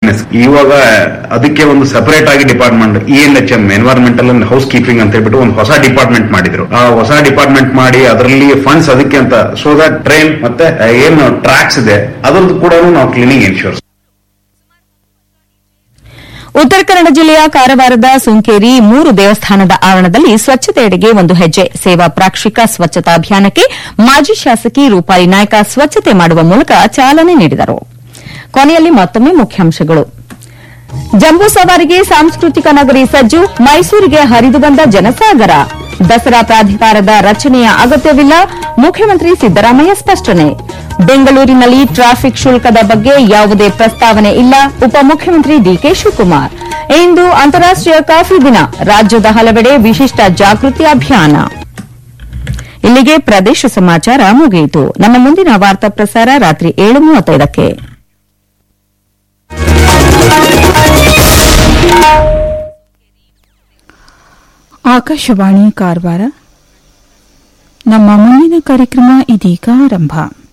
ಇವಾಗ ಅದಕ್ಕೆ ಒಂದು ಸಪರೇಟ್ ಆಗಿ department E N H M environmental and housekeeping ಅಂತ ಹೇಳ್ಬಿಟ್ಟು ಒಂದು ಹೊಸ ಡಿಪಾರ್ಟ್ಮೆಂಟ್ ಮಾಡಿದ್ರು ಆ ಹೊಸ ಡಿಪಾರ್ಟ್ಮೆಂಟ್ ಮಾಡಿ ಅದರಲ್ಲಿ ಫಂಡ್ಸ್ ಅದಕ್ಕೆ ಅಂತ ಸೊ ದಟ್ ಟ್ರೈನ್ ಮತ್ತೆ ಏನು ಟ್ರ್ಯಾಕ್ಸ್ ಇದೆ ಅದ್ರದ್ದು ಕೂಡ ನಾವು ಕ್ಲೀನಿಂಗ್ ಇನ್ಶೂರ್ ಉತ್ತರ ಕನ್ನಡ ಜಿಲ್ಲೆಯ ಕಾರವಾರದ ಸುಂಕೇರಿ ಮೂರು ದೇವಸ್ಥಾನದ ಆವರಣದಲ್ಲಿ ಸ್ವಚ್ಛತೆಯೆಡೆಗೆ ಒಂದು ಹೆಜ್ಜೆ ಸೇವಾ ಪ್ರಾಕ್ಷಿಕ ಸ್ವಚ್ಛತಾ ಅಭಿಯಾನಕ್ಕೆ ಮಾಜಿ ಶಾಸಕಿ ರೂಪಾಲಿ ನಾಯ್ಕ ಸ್ವಚ್ಛತೆ ಮಾಡುವ ಮೂಲಕ ಚಾಲನೆ ನೀಡಿದರು ಕೊನೆಯಲ್ಲಿ ಮತ್ತೊಮ್ಮೆ ಮುಖ್ಯಾಂಶಗಳು ಜಂಬೂ ಸವಾರಿಗೆ ಸಾಂಸ್ಕೃತಿಕ ನಗರಿ ಸಜ್ಜು ಮೈಸೂರಿಗೆ ಹರಿದು ಬಂದ ಜನಸಾಗರ ದಸರಾ ಪ್ರಾಧಿಕಾರದ ರಚನೆಯ ಅಗತ್ಯವಿಲ್ಲ ಮುಖ್ಯಮಂತ್ರಿ ಸಿದ್ದರಾಮಯ್ಯ ಸ್ಪಷ್ಟನೆ ಬೆಂಗಳೂರಿನಲ್ಲಿ ಟ್ರಾಫಿಕ್ ಶುಲ್ಕದ ಬಗ್ಗೆ ಯಾವುದೇ ಪ್ರಸ್ತಾವನೆ ಇಲ್ಲ ಉಪಮುಖ್ಯಮಂತ್ರಿ ಡಿಕೆ ಶಿವಕುಮಾರ್ ಇಂದು ಅಂತಾರಾಷ್ಟೀಯ ಕಾಫಿ ದಿನ ರಾಜ್ಯದ ಹಲವೆಡೆ ವಿಶಿಷ್ಟ ಜಾಗೃತಿ ಅಭಿಯಾನ ಇಲ್ಲಿಗೆ ಪ್ರದೇಶ ಸಮಾಚಾರ ಮುಗಿಯಿತು ನಮ್ಮ ಮುಂದಿನ ವಾರ್ತಾ ಪ್ರಸಾರ ರಾತ್ರಿ ಏಳು ಮೂವತ್ತೈದಕ್ಕೆ ಆಕಾಶವಾಣಿ ಕಾರವಾರ ನಮ್ಮ ಮುಂದಿನ ಕಾರ್ಯಕ್ರಮ ಇದೀಗ ಆರಂಭ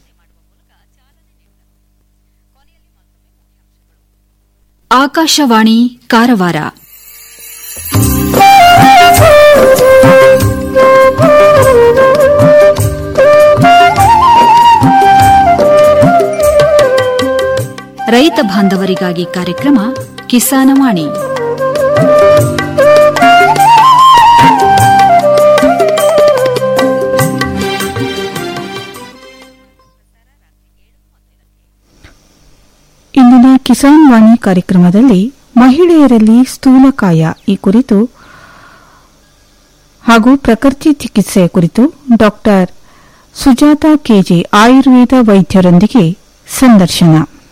ಆಕಾಶವಾಣಿ ಕಾರವಾರ ರೈತ ಬಾಂಧವರಿಗಾಗಿ ಕಾರ್ಯಕ್ರಮ ಕಿಸಾನವಾಣಿ ಇಂದಿನ ಕಿಸಾನ್ ವಾಣಿ ಕಾರ್ಯಕ್ರಮದಲ್ಲಿ ಮಹಿಳೆಯರಲ್ಲಿ ಸ್ಥೂಲಕಾಯ ಈ ಕುರಿತು ಹಾಗೂ ಪ್ರಕೃತಿ ಚಿಕಿತ್ಸೆ ಕುರಿತು ಡಾಕ್ಟರ್ ಸುಜಾತ ಕೆಜೆ ಆಯುರ್ವೇದ ವೈದ್ಯರೊಂದಿಗೆ ಸಂದರ್ಶನ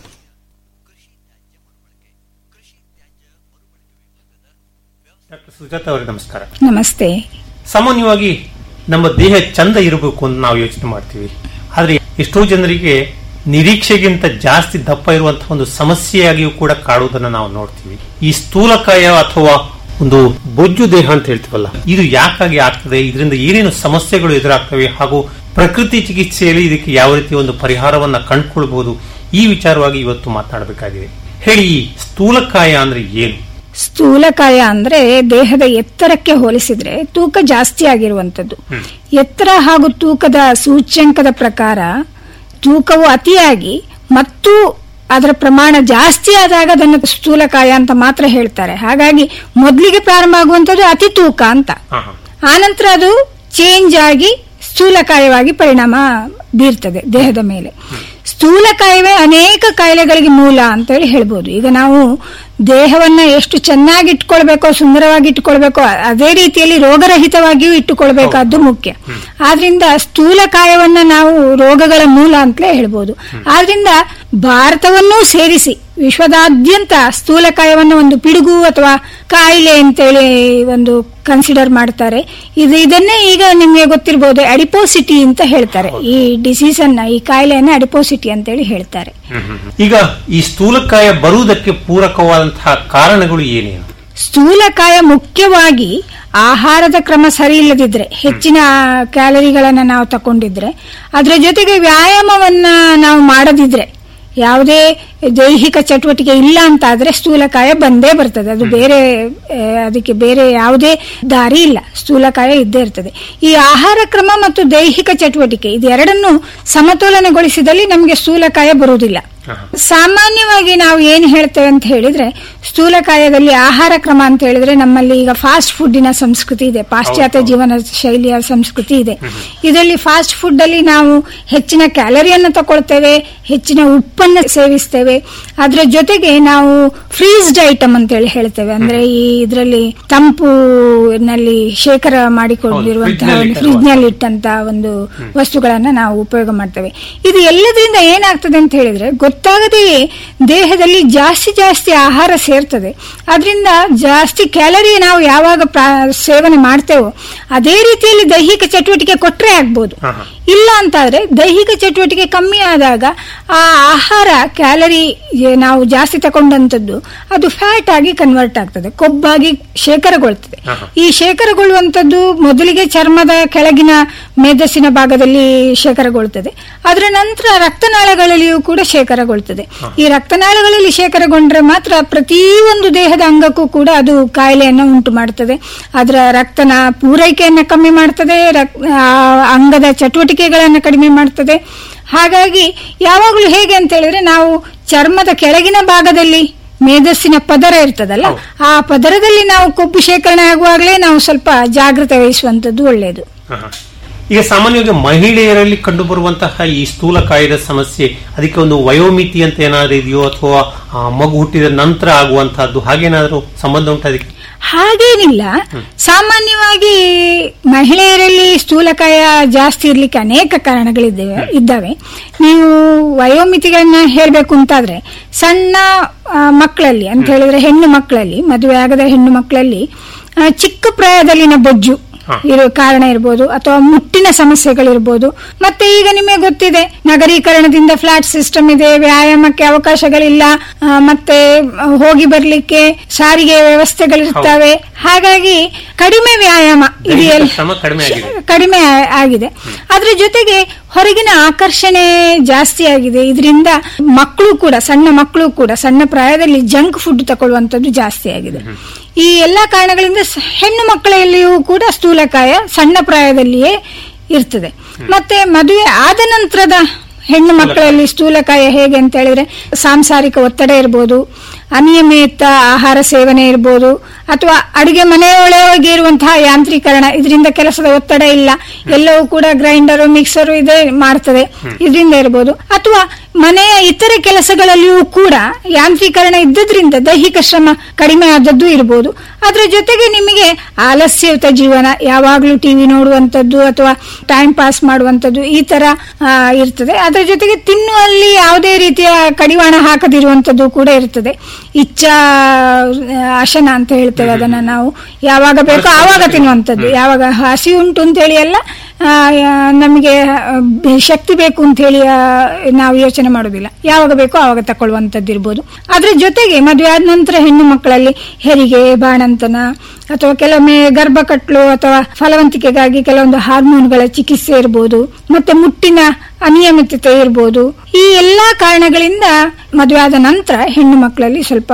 ಡಾಕ್ಟರ್ ಸುಜಾತ ಅವರೇ ನಮಸ್ಕಾರ ನಮಸ್ತೆ ಸಾಮಾನ್ಯವಾಗಿ ನಮ್ಮ ದೇಹ ಚಂದ ಇರಬೇಕು ಅಂತ ನಾವು ಯೋಚನೆ ಮಾಡ್ತೀವಿ ಆದ್ರೆ ಎಷ್ಟೋ ಜನರಿಗೆ ನಿರೀಕ್ಷೆಗಿಂತ ಜಾಸ್ತಿ ದಪ್ಪ ಇರುವಂತಹ ಒಂದು ಸಮಸ್ಯೆಯಾಗಿಯೂ ಕೂಡ ಕಾಡುವುದನ್ನು ನಾವು ನೋಡ್ತೀವಿ ಈ ಸ್ಥೂಲಕಾಯ ಅಥವಾ ಒಂದು ಬೊಜ್ಜು ದೇಹ ಅಂತ ಹೇಳ್ತೀವಲ್ಲ ಇದು ಯಾಕಾಗಿ ಆಗ್ತದೆ ಇದರಿಂದ ಏನೇನು ಸಮಸ್ಯೆಗಳು ಎದುರಾಗ್ತವೆ ಹಾಗೂ ಪ್ರಕೃತಿ ಚಿಕಿತ್ಸೆಯಲ್ಲಿ ಇದಕ್ಕೆ ಯಾವ ರೀತಿ ಒಂದು ಪರಿಹಾರವನ್ನ ಕಂಡುಕೊಳ್ಬಹುದು ಈ ವಿಚಾರವಾಗಿ ಇವತ್ತು ಮಾತನಾಡಬೇಕಾಗಿದೆ ಹೇಳಿ ಈ ಸ್ಥೂಲಕಾಯ ಅಂದ್ರೆ ಏನು ಸ್ಥೂಲಕಾಯ ಅಂದ್ರೆ ದೇಹದ ಎತ್ತರಕ್ಕೆ ಹೋಲಿಸಿದ್ರೆ ತೂಕ ಜಾಸ್ತಿ ಆಗಿರುವಂತದ್ದು ಎತ್ತರ ಹಾಗೂ ತೂಕದ ಸೂಚ್ಯಂಕದ ಪ್ರಕಾರ ತೂಕವು ಅತಿಯಾಗಿ ಮತ್ತು ಅದರ ಪ್ರಮಾಣ ಜಾಸ್ತಿ ಆದಾಗ ಅದನ್ನು ಸ್ಥೂಲಕಾಯ ಅಂತ ಮಾತ್ರ ಹೇಳ್ತಾರೆ ಹಾಗಾಗಿ ಮೊದಲಿಗೆ ಪ್ರಾರಂಭ ಆಗುವಂತದ್ದು ಅತಿ ತೂಕ ಅಂತ ಹಾ ಹಾ ಆನಂತರ ಅದು ಚೇಂಜ್ ಆಗಿ ಸ್ಥೂಲಕಾಯವಾಗಿ ಪರಿಣಾಮ ಬೀರ್ತದೆ ದೇಹದ ಮೇಲೆ ಸ್ಥೂಲಕಾಯವೇ ಅನೇಕ ಕಾಯಿಲೆಗಳಿಗೆ ಮೂಲ ಅಂತೇಳಿ ಹೇಳ್ಬೋದು ಈಗ ನಾವು ದೇಹವನ್ನ ಎಷ್ಟು ಚೆನ್ನಾಗಿ ಇಟ್ಕೊಳ್ಬೇಕೋ ಸುಂದರವಾಗಿ ಇಟ್ಟುಕೊಳ್ಬೇಕೋ ಅದೇ ರೀತಿಯಲ್ಲಿ ರೋಗರಹಿತವಾಗಿಯೂ ಇಟ್ಟುಕೊಳ್ಬೇಕಾದ್ದು ಮುಖ್ಯ ಆದ್ರಿಂದ ಸ್ಥೂಲಕಾಯವನ್ನ ನಾವು ರೋಗಗಳ ಮೂಲ ಅಂತಲೇ ಹೇಳ್ಬೋದು ಆದ್ರಿಂದ ಭಾರತವನ್ನೂ ಸೇರಿಸಿ ವಿಶ್ವದಾದ್ಯಂತ ಸ್ಥೂಲಕಾಯವನ್ನು ಒಂದು ಪಿಡುಗು ಅಥವಾ ಕಾಯಿಲೆ ಅಂತೇಳಿ ಒಂದು ಕನ್ಸಿಡರ್ ಮಾಡ್ತಾರೆ ಇದು ಇದನ್ನೇ ಈಗ ನಿಮಗೆ ಗೊತ್ತಿರಬಹುದು ಅಡಿಪೋಸಿಟಿ ಅಂತ ಹೇಳ್ತಾರೆ ಈ ಡಿಸೀಸ್ ಅನ್ನ ಈ ಕಾಯಿಲೆಯನ್ನ ಅಡಿಪೋಸಿಟಿ ಅಂತೇಳಿ ಹೇಳ್ತಾರೆ ಈಗ ಈ ಸ್ಥೂಲಕಾಯ ಬರುವುದಕ್ಕೆ ಪೂರಕವಾದಂತಹ ಕಾರಣಗಳು ಏನೇನು ಸ್ಥೂಲಕಾಯ ಮುಖ್ಯವಾಗಿ ಆಹಾರದ ಕ್ರಮ ಸರಿ ಇಲ್ಲದಿದ್ರೆ ಹೆಚ್ಚಿನ ಕ್ಯಾಲರಿಗಳನ್ನ ನಾವು ತಕೊಂಡಿದ್ರೆ ಅದರ ಜೊತೆಗೆ ವ್ಯಾಯಾಮವನ್ನ ನಾವು ಮಾಡದಿದ್ರೆ ಯಾವುದೇ ದೈಹಿಕ ಚಟುವಟಿಕೆ ಇಲ್ಲ ಅಂತ ಆದ್ರೆ ಸ್ಥೂಲಕಾಯ ಬಂದೇ ಬರ್ತದೆ ಅದು ಬೇರೆ ಆ, ಅದಕ್ಕೆ ಬೇರೆ ಯಾವುದೇ ದಾರಿ ಇಲ್ಲ ಸ್ಥೂಲಕಾಯ ಇದ್ದೇ ಇರ್ತದೆ ಈ ಆಹಾರ ಕ್ರಮ ಮತ್ತು ದೈಹಿಕ ಚಟುವಟಿಕೆ ಇದೆರಡನ್ನು ಸಮತೋಲನಗೊಳಿಸಿದಲ್ಲಿ ನಮಗೆ ಸ್ಥೂಲಕಾಯ ಬರುವುದಿಲ್ಲ ಸಾಮಾನ್ಯವಾಗಿ ನಾವು ಏನು ಹೇಳ್ತೇವೆ ಅಂತ ಹೇಳಿದ್ರೆ ಸ್ಥೂಲಕಾಯದಲ್ಲಿ ಆಹಾರ ಕ್ರಮ ಅಂತ ಹೇಳಿದ್ರೆ ನಮ್ಮಲ್ಲಿ ಈಗ ಫಾಸ್ಟ್ ಫುಡ್ಡಿನ ಸಂಸ್ಕೃತಿ ಇದೆ ಪಾಶ್ಚಾತ್ಯ ಜೀವನ ಶೈಲಿಯ ಸಂಸ್ಕೃತಿ ಇದೆ ಇದರಲ್ಲಿ ಫಾಸ್ಟ್ ಫುಡ್ ಅಲ್ಲಿ ನಾವು ಹೆಚ್ಚಿನ ಕ್ಯಾಲರಿಯನ್ನು ತಗೊಳ್ತೇವೆ ಹೆಚ್ಚಿನ ಉಪ್ಪನ್ನು ಸೇವಿಸ್ತೇವೆ ಅದರ ಜೊತೆಗೆ ನಾವು ಫ್ರೀಸ್ಡ್ ಐಟಮ್ ಅಂತ ಹೇಳಿ ಹೇಳ್ತೇವೆ ಅಂದ್ರೆ ಈ ಇದರಲ್ಲಿ ತಂಪು ನಲ್ಲಿ ಶೇಖರ ಮಾಡಿಕೊಂಡಿರುವಂತಹ ಹೌದು, ಒಂದು fridge ನಲ್ಲಿ ಫ್ರಿಜ್ ನಲ್ಲಿ ಇಟ್ಟಂತ ಒಂದು ವಸ್ತುಗಳನ್ನ ನಾವು ಉಪಯೋಗ ಮಾಡ್ತೇವೆ ಇದು ಎಲ್ಲದರಿಂದ ಏನಾಗ್ತದೆ ಅಂತ ಹೇಳಿದ್ರೆ ಗೊತ್ತಾಗದೆಯೇ ದೇಹದಲ್ಲಿ ಜಾಸ್ತಿ ಜಾಸ್ತಿ ಆಹಾರ ಸೇರ್ತದೆ ಅದರಿಂದ ಜಾಸ್ತಿ ಕ್ಯಾಲರಿ ನಾವು ಯಾವಾಗ ಪ್ರಾ- ಸೇವನೆ ಮಾಡ್ತೇವೋ ಅದೇ ರೀತಿಯಲ್ಲಿ ದೈಹಿಕ ಚಟುವಟಿಕೆ ಕೊಟ್ರೆ ಆಗ್ಬೋದು ಹಾ, ಹಾ. ಇಲ್ಲ ಅಂತಾದ್ರೆ ದೈಹಿಕ ಚಟುವಟಿಕೆ ಕಮ್ಮಿ ಆದಾಗ ಆ ಆಹಾರ ಕ್ಯಾಲರಿ ನಾವು ಜಾಸ್ತಿ ತಗೊಂಡಂತದ್ದು ಅದು ಫ್ಯಾಟ್ ಆಗಿ ಕನ್ವರ್ಟ್ ಆಗ್ತದೆ ಕೊಬ್ಬಾಗಿ ಶೇಖರಗೊಳ್ತದೆ ಆಹಾ. ಈ ಶೇಖರಗೊಳ್ಳುವಂತದ್ದು ಮೊದಲಿಗೆ ಚರ್ಮದ ಕೆಳಗಿನ ಮೇಧಸ್ಸಿನ ಭಾಗದಲ್ಲಿ ಶೇಖರಗೊಳ್ತದೆ ಅದರ ನಂತರ ರಕ್ತನಾಳಗಳಲ್ಲಿಯೂ ಕೂಡ ಶೇಖರಗೊಳ್ತದೆ ಈ ರಕ್ತನಾಳಗಳಲ್ಲಿ ಶೇಖರಗೊಂಡ್ರೆ ಮಾತ್ರ ಪ್ರತಿಯೊಂದು ದೇಹದ ಅಂಗಕ್ಕೂ ಕೂಡ ಅದು ಕಾಯಿಲೆಯನ್ನು ಉಂಟು ಮಾಡ್ತದೆ ಅದರ ರಕ್ತನ ಪೂರೈಕೆಯನ್ನು ಕಮ್ಮಿ ಮಾಡ್ತದೆ ರಕ್- ಆ ಅಂಗದ ಚಟುವಟಿಕೆಗಳನ್ನು ಕಡಿಮೆ ಮಾಡ್ತದೆ ಹಾಗಾಗಿ ಯಾವಾಗಲೂ ಹೇಗೆ ಅಂತ ಹೇಳಿದ್ರೆ ನಾವು ಚರ್ಮದ ಕೆಳಗಿನ ಭಾಗದಲ್ಲಿ ಮೇಧಸ್ಸಿನ ಪದರ ಇರ್ತದಲ್ಲ ಆ ಪದರದಲ್ಲಿ ನಾವು ಕೊಬ್ಬು ಶೇಖರಣೆ ಆಗುವಾಗಲೇ ನಾವು ಸ್ವಲ್ಪ ಜಾಗೃತೆ ವಹಿಸುವಂತದ್ದು ಒಳ್ಳೆಯದು ಹ, ಹ. ಈಗ ಸಾಮಾನ್ಯವಾಗಿ ಮಹಿಳೆಯರಲ್ಲಿ ಕಂಡುಬರುವಂತಹ ಈ ಸ್ಥೂಲಕಾಯದ ಸಮಸ್ಯೆ ಅದಕ್ಕೆ ಒಂದು ವಯೋಮಿತಿ ಅಂತ ಏನಾದ್ರು ಇದೆಯೋ ಅಥವಾ ಆ, ಮಗು ಹುಟ್ಟಿದ ನಂತರ ಆಗುವಂತಹದ್ದು ಹಾಗೇನಾದ್ರೂ ಸಂಬಂಧ ಉಂಟು ಅದಕ್ಕೆ ಹಾಗೇನಿಲ್ಲ ಸಾಮಾನ್ಯವಾಗಿ ಮಹಿಳೆಯರಲ್ಲಿ ಸ್ಥೂಲಕಾಯ ಜಾಸ್ತಿ ಇರ್ಲಿಕ್ಕೆ ಅನೇಕ ಕಾರಣಗಳಿದ್ದಾವೆ ಇದ್ದಾವೆ ನೀವು ವಯೋಮಿತಿಗಳನ್ನ ಹೇಳಬೇಕು ಅಂತಾದ್ರೆ ಸಣ್ಣ ಆ, ಮಕ್ಕಳಲ್ಲಿ ಅಂತ ಹೇಳಿದ್ರೆ ಹೆಣ್ಣು ಮಕ್ಕಳಲ್ಲಿ ಮದುವೆ ಆಗದ ಹೆಣ್ಣು ಮಕ್ಕಳಲ್ಲಿ ಆ, ಚಿಕ್ಕ ಪ್ರಾಯದಲ್ಲಿನ ಬೊಜ್ಜು ಹಾ. ಇರೋ ಕಾರಣ ಇರ್ಬೋದು ಅಥವಾ ಮುಟ್ಟಿನ ಸಮಸ್ಯೆಗಳಿರ್ಬೋದು ಮತ್ತೆ ಈಗ ನಿಮಗೆ ಗೊತ್ತಿದೆ ನಗರೀಕರಣದಿಂದ ಫ್ಲಾಟ್ ಸಿಸ್ಟಮ್ ಇದೆ ವ್ಯಾಯಾಮಕ್ಕೆ ಅವಕಾಶಗಳಿಲ್ಲ ಆ, ಮತ್ತೆ ಆ, ಹೋಗಿ ಬರ್ಲಿಕ್ಕೆ ಸಾರಿಗೆ ವ್ಯವಸ್ಥೆಗಳಿರ್ತವೆ ಹಾಗಾಗಿ ಕಡಿಮೆ ವ್ಯಾಯಾಮ ದೈಹಿಕ ಇದೆಯಲ್ಲ ಶ್ರಮ ಕಡಿಮೆ ಆಗಿದೆ. ಕಡಿಮೆ ಆ- ಆಗಿದೆ ಅದ್ರ ಜೊತೆಗೆ ಹೊರಗಿನ ಆಕರ್ಷಣೆ ಜಾಸ್ತಿ ಆಗಿದೆ ಇದರಿಂದ ಮಕ್ಕಳು ಕೂಡ ಸಣ್ಣ ಮಕ್ಕಳು ಕೂಡ ಸಣ್ಣ ಪ್ರಾಯದಲ್ಲಿ ಜಂಕ್ ಫುಡ್ ತಗೊಳ್ಳುವಂತದ್ದು ಜಾಸ್ತಿ ಆಗಿದೆ ಈ ಎಲ್ಲಾ ಕಾರಣಗಳಿಂದ ಸ- ಹೆಣ್ಣು ಮಕ್ಕಳಲ್ಲಿಯೂ ಕೂಡ ಸ್ಥೂಲಕಾಯ ಸಣ್ಣ ಪ್ರಾಯದಲ್ಲಿಯೇ ಇರ್ತದೆ ಮತ್ತೆ ಮದುವೆ ಆದ ನಂತರದ ಹೆಣ್ಣು ಮಕ್ಕಳಲ್ಲಿ ಸ್ಥೂಲಕಾಯ ಹೇಗೆ ಅಂತ ಹೇಳಿದ್ರೆ ಸಾಂಸಾರಿಕ ಒತ್ತಡ ಇರ್ಬೋದು ಅನಿಯಮಿತ ಆಹಾರ ಸೇವನೆ ಇರ್ಬೋದು ಅಥವಾ ಅಡುಗೆ ಮನೆಯೊಳಗೆ ಇರುವಂತಹ ಯಾಂತ್ರೀಕರಣ ಇದರಿಂದ ಕೆಲಸದ ಒತ್ತಡ ಇಲ್ಲ ಎಲ್ಲವೂ ಕೂಡ ಗ್ರೈಂಡರ್ ಮಿಕ್ಸರ್ ಇದೆ ಮಾಡ್ತದೆ ಇದರಿಂದ ಇರ್ಬೋದು ಅಥವಾ ಮನೆಯ ಇತರೆ ಕೆಲಸಗಳಲ್ಲಿಯೂ ಕೂಡ ಯಾಂತ್ರೀಕರಣ ಇದ್ದದ್ರಿಂದ ದೈಹಿಕ ಶ್ರಮ ಕಡಿಮೆ ಆದದ್ದು ಇರ್ಬೋದು ಅದರ ಜೊತೆಗೆ ನಿಮಗೆ ಆಲಸ್ಯಯುತ ಜೀವನ ಯಾವಾಗಲೂ ಟಿವಿ ನೋಡುವಂತದ್ದು ಅಥವಾ ಟೈಮ್ ಪಾಸ್ ಮಾಡುವಂತದ್ದು ಈ ತರ ಆ, ಇರ್ತದೆ ಅದರ ಜೊತೆಗೆ ತಿನ್ನುವಲ್ಲಿ ಯಾವುದೇ ರೀತಿಯ ಕಡಿವಾಣ ಹಾಕದಿರುವಂತದ್ದು ಕೂಡ ಇರ್ತದೆ ಇಚ್ಛಾ ಆ, ಅಶನ ಅಂತ ಹೇಳ್ತೇವೆ ಅದನ್ನ ನಾವು ಯಾವಾಗ ಬೇಕೋ ಆವಾಗ ತಿನ್ನುವಂಥದ್ದು ಯಾವಾಗ ಹಸಿ ಉಂಟು ಅಂತ ಹೇಳಿ ಎಲ್ಲ ಆ, ಯಾ- ನಮಗೆ ಆ, ಬೆ- ಶಕ್ತಿ ಬೇಕು ಅಂತ ಹೇಳಿ ಆ, ನಾವು ಯೋಚನೆ ಮಾಡೋದಿಲ್ಲ ಯಾವಾಗ ಬೇಕೋ ಆವಾಗ ತಕೊಳ್ಳುವಂಥದ್ದು ಇರ್ಬೋದು ಅದ್ರ ಜೊತೆಗೆ ಮದುವೆ ಆದ ನಂತರ ಹೆಣ್ಣು ಮಕ್ಕಳಲ್ಲಿ ಹೆರಿಗೆ ಬಾಣಂತನ ಅಥವಾ ಕೆಲವೊಮ್ಮೆ ಗರ್ಭ ಕಟ್ಲು ಅಥವಾ ಫಲವಂತಿಕೆಗಾಗಿ ಕೆಲವೊಂದು ಹಾರ್ಮೋನ್ಗಳ ಚಿಕಿತ್ಸೆ ಇರ್ಬೋದು ಮತ್ತೆ ಮುಟ್ಟಿನ ಅನಿಯಮಿತತೆ ಇರ್ಬೋದು ಈ ಎಲ್ಲಾ ಕಾರಣಗಳಿಂದ ಮದುವೆ ಆದ ನಂತರ ಹೆಣ್ಣು ಮಕ್ಕಳಲ್ಲಿ ಸ್ವಲ್ಪ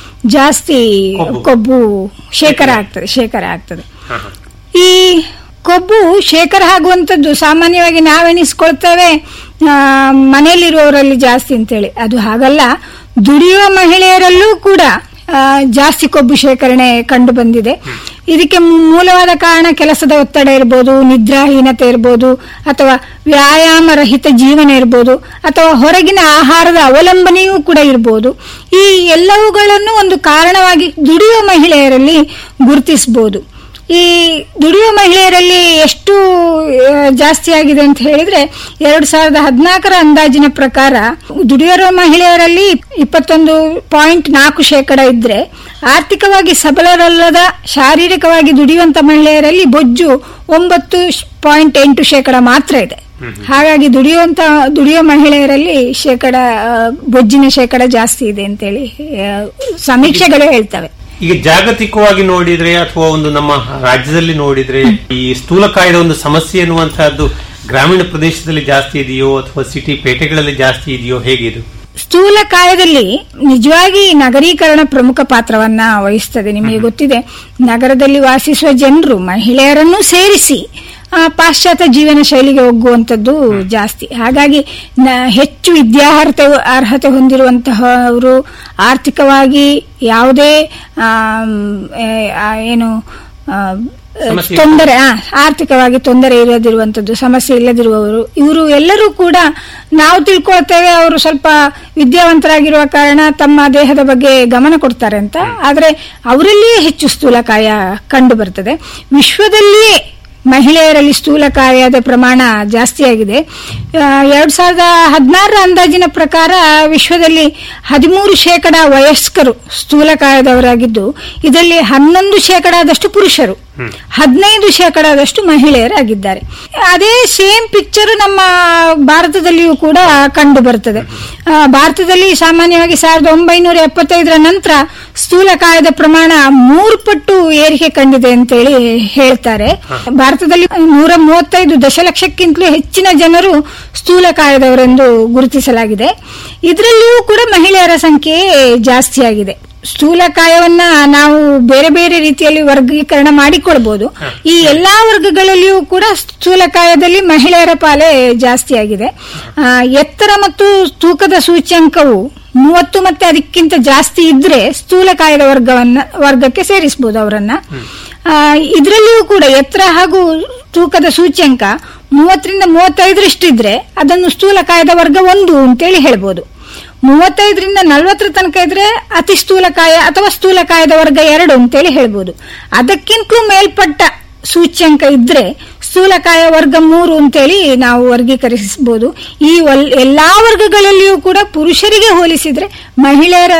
ಜಾಸ್ತಿ ಕೊಬ್ಬು. ಕೊಬ್ಬು ಶೇಖರ ಆಗ್ತದೆ ಶೇಖರ ಆಗ್ತದೆ ಹ, ಹ. ಈ ಕೊಬ್ಬು ಶೇಖರ ಆಗುವಂಥದ್ದು ಸಾಮಾನ್ಯವಾಗಿ ನಾವೆಣಿಸ್ಕೊಳ್ತೇವೆ ಆ, ಮನೆಯಲ್ಲಿರುವವರಲ್ಲಿ ಜಾಸ್ತಿ ಅಂತೇಳಿ ಅದು ಹಾಗಲ್ಲ ದುಡಿಯುವ ಮಹಿಳೆಯರಲ್ಲೂ ಕೂಡ ಆ, ಜಾಸ್ತಿ ಕೊಬ್ಬು ಶೇಖರಣೆ ಕಂಡು ಬಂದಿದೆ ಇದಕ್ಕೆ ಮೂಲವಾದ ಕಾರಣ ಕೆಲಸದ ಒತ್ತಡ ಇರ್ಬೋದು ನಿದ್ರಾಹೀನತೆ ಇರ್ಬೋದು ಅಥವಾ ವ್ಯಾಯಾಮ ರಹಿತ ಜೀವನ ಇರ್ಬೋದು ಅಥವಾ ಹೊರಗಿನ ಆಹಾರದ ಅವಲಂಬನೆಯೂ ಕೂಡ ಇರ್ಬೋದು ಈ ಎಲ್ಲವುಗಳನ್ನು ಒಂದು ಕಾರಣವಾಗಿ ದುಡಿಯುವ ಮಹಿಳೆಯರಲ್ಲಿ ಗುರುತಿಸಬಹುದು ಈ ದುಡಿಯುವ ಮಹಿಳೆಯರಲ್ಲಿ ಎಷ್ಟು ಆ, ಜಾಸ್ತಿ ಆಗಿದೆ ಅಂತ ಹೇಳಿದ್ರೆ ಎರಡ್ ಸಾವಿರದ ಹದಿನಾಲ್ಕರ ಅಂದಾಜಿನ ಪ್ರಕಾರ ದುಡಿಯುವ ಮಹಿಳೆಯರಲ್ಲಿ ಇಪ್ಪತ್ತೊಂದು ಪಾಯಿಂಟ್ ನಾಲ್ಕು ಶೇಕಡ ಇದ್ರೆ ಆರ್ಥಿಕವಾಗಿ ಸಬಲರಲ್ಲದ ಶಾರೀರಿಕವಾಗಿ ದುಡಿಯುವಂತ ಮಹಿಳೆಯರಲ್ಲಿ ಬೊಜ್ಜು ಒಂಬತ್ತು ಪಾಯಿಂಟ್ ಎಂಟು ಶೇಕಡ ಮಾತ್ರ ಇದೆ ಹಾಗಾಗಿ ದುಡಿಯುವಂತ ದುಡಿಯುವ ಮಹಿಳೆಯರಲ್ಲಿ ಶೇಕಡ ಆ, ಬೊಜ್ಜಿನ ಶೇಕಡ ಜಾಸ್ತಿ ಇದೆ ಅಂತೇಳಿ ಆ, ಸಮೀಕ್ಷೆಗಳು ಹೇಳ್ತವೆ ಈಗ ಜಾಗತಿಕವಾಗಿ ನೋಡಿದ್ರೆ ಅಥವಾ ಒಂದು ನಮ್ಮ ರಾಜ್ಯದಲ್ಲಿ ನೋಡಿದ್ರೆ ಈ ಸ್ಥೂಲಕಾಯದ ಒಂದು ಸಮಸ್ಯೆ ಎನ್ನುವಂತಹದ್ದು ಗ್ರಾಮೀಣ ಪ್ರದೇಶದಲ್ಲಿ ಜಾಸ್ತಿ ಇದೆಯೋ ಅಥವಾ ಸಿಟಿ ಪೇಟೆಗಳಲ್ಲಿ ಜಾಸ್ತಿ ಇದೆಯೋ ಹೇಗಿದು ಸ್ಥೂಲಕಾಯದಲ್ಲಿ ನಿಜವಾಗಿ ನಗರೀಕರಣ ಪ್ರಮುಖ ಪಾತ್ರವನ್ನ ವಹಿಸ್ತದೆ ನಿಮಗೆ ಗೊತ್ತಿದೆ ನಗರದಲ್ಲಿ ವಾಸಿಸುವ ಜನರು ಮಹಿಳೆಯರನ್ನು ಸೇರಿಸಿ ಆ, ಪಾಶ್ಚಾತ್ಯ ಜೀವನ ಶೈಲಿಗೆ ಹೋಗುವಂತದ್ದು ಜಾಸ್ತಿ ಹಾಗಾಗಿ ನ- ಹೆಚ್ಚು ವಿದ್ಯಾರ್ಹತೆ ಅರ್ಹತೆ ಹೊಂದಿರುವಂತಹವರು ಆರ್ಥಿಕವಾಗಿ ಯಾವುದೇ ಆಮ್, ಏ, ಆ, ಏನು ಆ, ಸಮಸ್ಯೆ ತೊಂದರೆ ಆ, ಆರ್ಥಿಕವಾಗಿ ತೊಂದರೆ ಇಲ್ಲದಿರುವಂತದ್ದು ಸಮಸ್ಯೆ ಇಲ್ಲದಿರುವವರು ಇವರು ಎಲ್ಲರೂ ಕೂಡ ನಾವು ತಿಳ್ಕೊಳ್ತೇವೆ ಅವರು ಸ್ವಲ್ಪ ವಿದ್ಯಾವಂತರಾಗಿರುವ ಕಾರಣ ತಮ್ಮ ದೇಹದ ಬಗ್ಗೆ ಗಮನ ಕೊಡ್ತಾರೆ ಅಂತ ಆದ್ರೆ ಅವರಲ್ಲಿಯೇ ಹೆಚ್ಚು ಸ್ಥೂಲಕಾಯ ಕಂಡು ಬರ್ತದೆ ವಿಶ್ವದಲ್ಲಿಯೇ ಮಹಿಳೆಯರಲ್ಲಿ ಸ್ಥೂಲಕಾಯದ ಪ್ರಮಾಣ ಜಾಸ್ತಿಯಾಗಿದೆ ಆ, ಎರಡ್ ಸಾವಿರದ ಹದಿನಾರರ ಅಂದಾಜಿನ ಪ್ರಕಾರ ವಿಶ್ವದಲ್ಲಿ ಹದಿಮೂರು ಶೇಕಡ ವಯಸ್ಕರು ಸ್ಥೂಲಕಾಯದವರಾಗಿದ್ದು ಇದರಲ್ಲಿ ಹನ್ನೊಂದು ಶೇಕಡಾದಷ್ಟು ಪುರುಷರು ಹದಿನೈದು ಶೇಕಡದಷ್ಟು ಮಹಿಳೆಯರಾಗಿದ್ದಾರೆ ಅದೇ ಸೇಮ್ ಪಿಕ್ಚರ್ ನಮ್ಮ ಭಾರತದಲ್ಲಿಯೂ ಕೂಡ ಕಂಡು ಬರ್ತದೆ ಆ, ಭಾರತದಲ್ಲಿ ಸಾಮಾನ್ಯವಾಗಿ ಸಾವಿರದ ಒಂಬೈನೂರ ಎಪ್ಪತ್ತೈದರ ನಂತರ ಸ್ಥೂಲಕಾಯದ ಪ್ರಮಾಣ ಮೂರು ಪಟ್ಟು ಏರಿಕೆ ಕಂಡಿದೆ ಅಂತೇಳಿ ಹೇಳ್ತಾರೆ ಭಾರತದಲ್ಲಿ ನೂರ ಮೂವತ್ತೈದು ದಶಲಕ್ಷಕ್ಕಿಂತಲೂ ಹೆಚ್ಚಿನ ಜನರು ಸ್ಥೂಲಕಾಯದವರೆಂದು ಗುರುತಿಸಲಾಗಿದೆ ಇದರಲ್ಲಿಯೂ ಕೂಡ ಮಹಿಳೆಯರ ಸಂಖ್ಯೆ ಜಾಸ್ತಿಯಾಗಿದೆ ಸ್ಥೂಲಕಾಯವನ್ನ ನಾವು ಬೇರೆ ಬೇರೆ ರೀತಿಯಲ್ಲಿ ವರ್ಗೀಕರಣ ಮಾಡಿಕೊಳ್ಬಹುದು ಈ ಎಲ್ಲಾ ವರ್ಗಗಳಲ್ಲಿಯೂ ಕೂಡ ಸ್ಥೂಲಕಾಯದಲ್ಲಿ ಮಹಿಳೆಯರ ಪಾಲೆ ಜಾಸ್ತಿಯಾಗಿದೆ ಆ, ಎತ್ತರ ಮತ್ತು ತೂಕದ ಸೂಚ್ಯಂಕವು ಮೂವತ್ತು ಮತ್ತೆ ಅದಕ್ಕಿಂತ ಜಾಸ್ತಿ ಇದ್ರೆ ಸ್ಥೂಲಕಾಯದ ವರ್ಗವನ್ನ ವರ್ಗಕ್ಕೆ ಸೇರಿಸಬಹುದು ಅವರನ್ನ ಇದರಲ್ಲಿಯೂ ಕೂಡ ಎತ್ತರ ಹಾಗೂ ತೂಕದ ಸೂಚ್ಯಂಕ ಮೂವತ್ತರಿಂದ ಮೂವತ್ತೈದರಷ್ಟಿದ್ರೆ ಅದನ್ನು ಸ್ಥೂಲಕಾಯದ ವರ್ಗ ಒಂದು ಅಂತೇಳಿ ಹೇಳ್ಬೋದು ಮೂವತ್ತೈದರಿಂದ ನಲವತ್ತರ ತನಕ ಇದ್ರೆ ಅತಿ ಸ್ಥೂಲಕಾಯ ಅಥವಾ ಸ್ಥೂಲಕಾಯದ ವರ್ಗ ಎರಡು ಅಂತೇಳಿ ಹೇಳ್ಬೋದು ಅದಕ್ಕಿಂತಲೂ ಮೇಲ್ಪಟ್ಟ ಸೂಚ್ಯಂಕ ಇದ್ರೆ ಸ್ಥೂಲಕಾಯ ವರ್ಗ ಮೂರು ಅಂತೇಳಿ ನಾವು ವರ್ಗೀಕರಿಸಬಹುದು ಈ ಒಲ್- ಎಲ್ಲಾ ವರ್ಗಗಳಲ್ಲಿಯೂ ಕೂಡ ಪುರುಷರಿಗೆ ಹೋಲಿಸಿದ್ರೆ ಮಹಿಳೆಯರ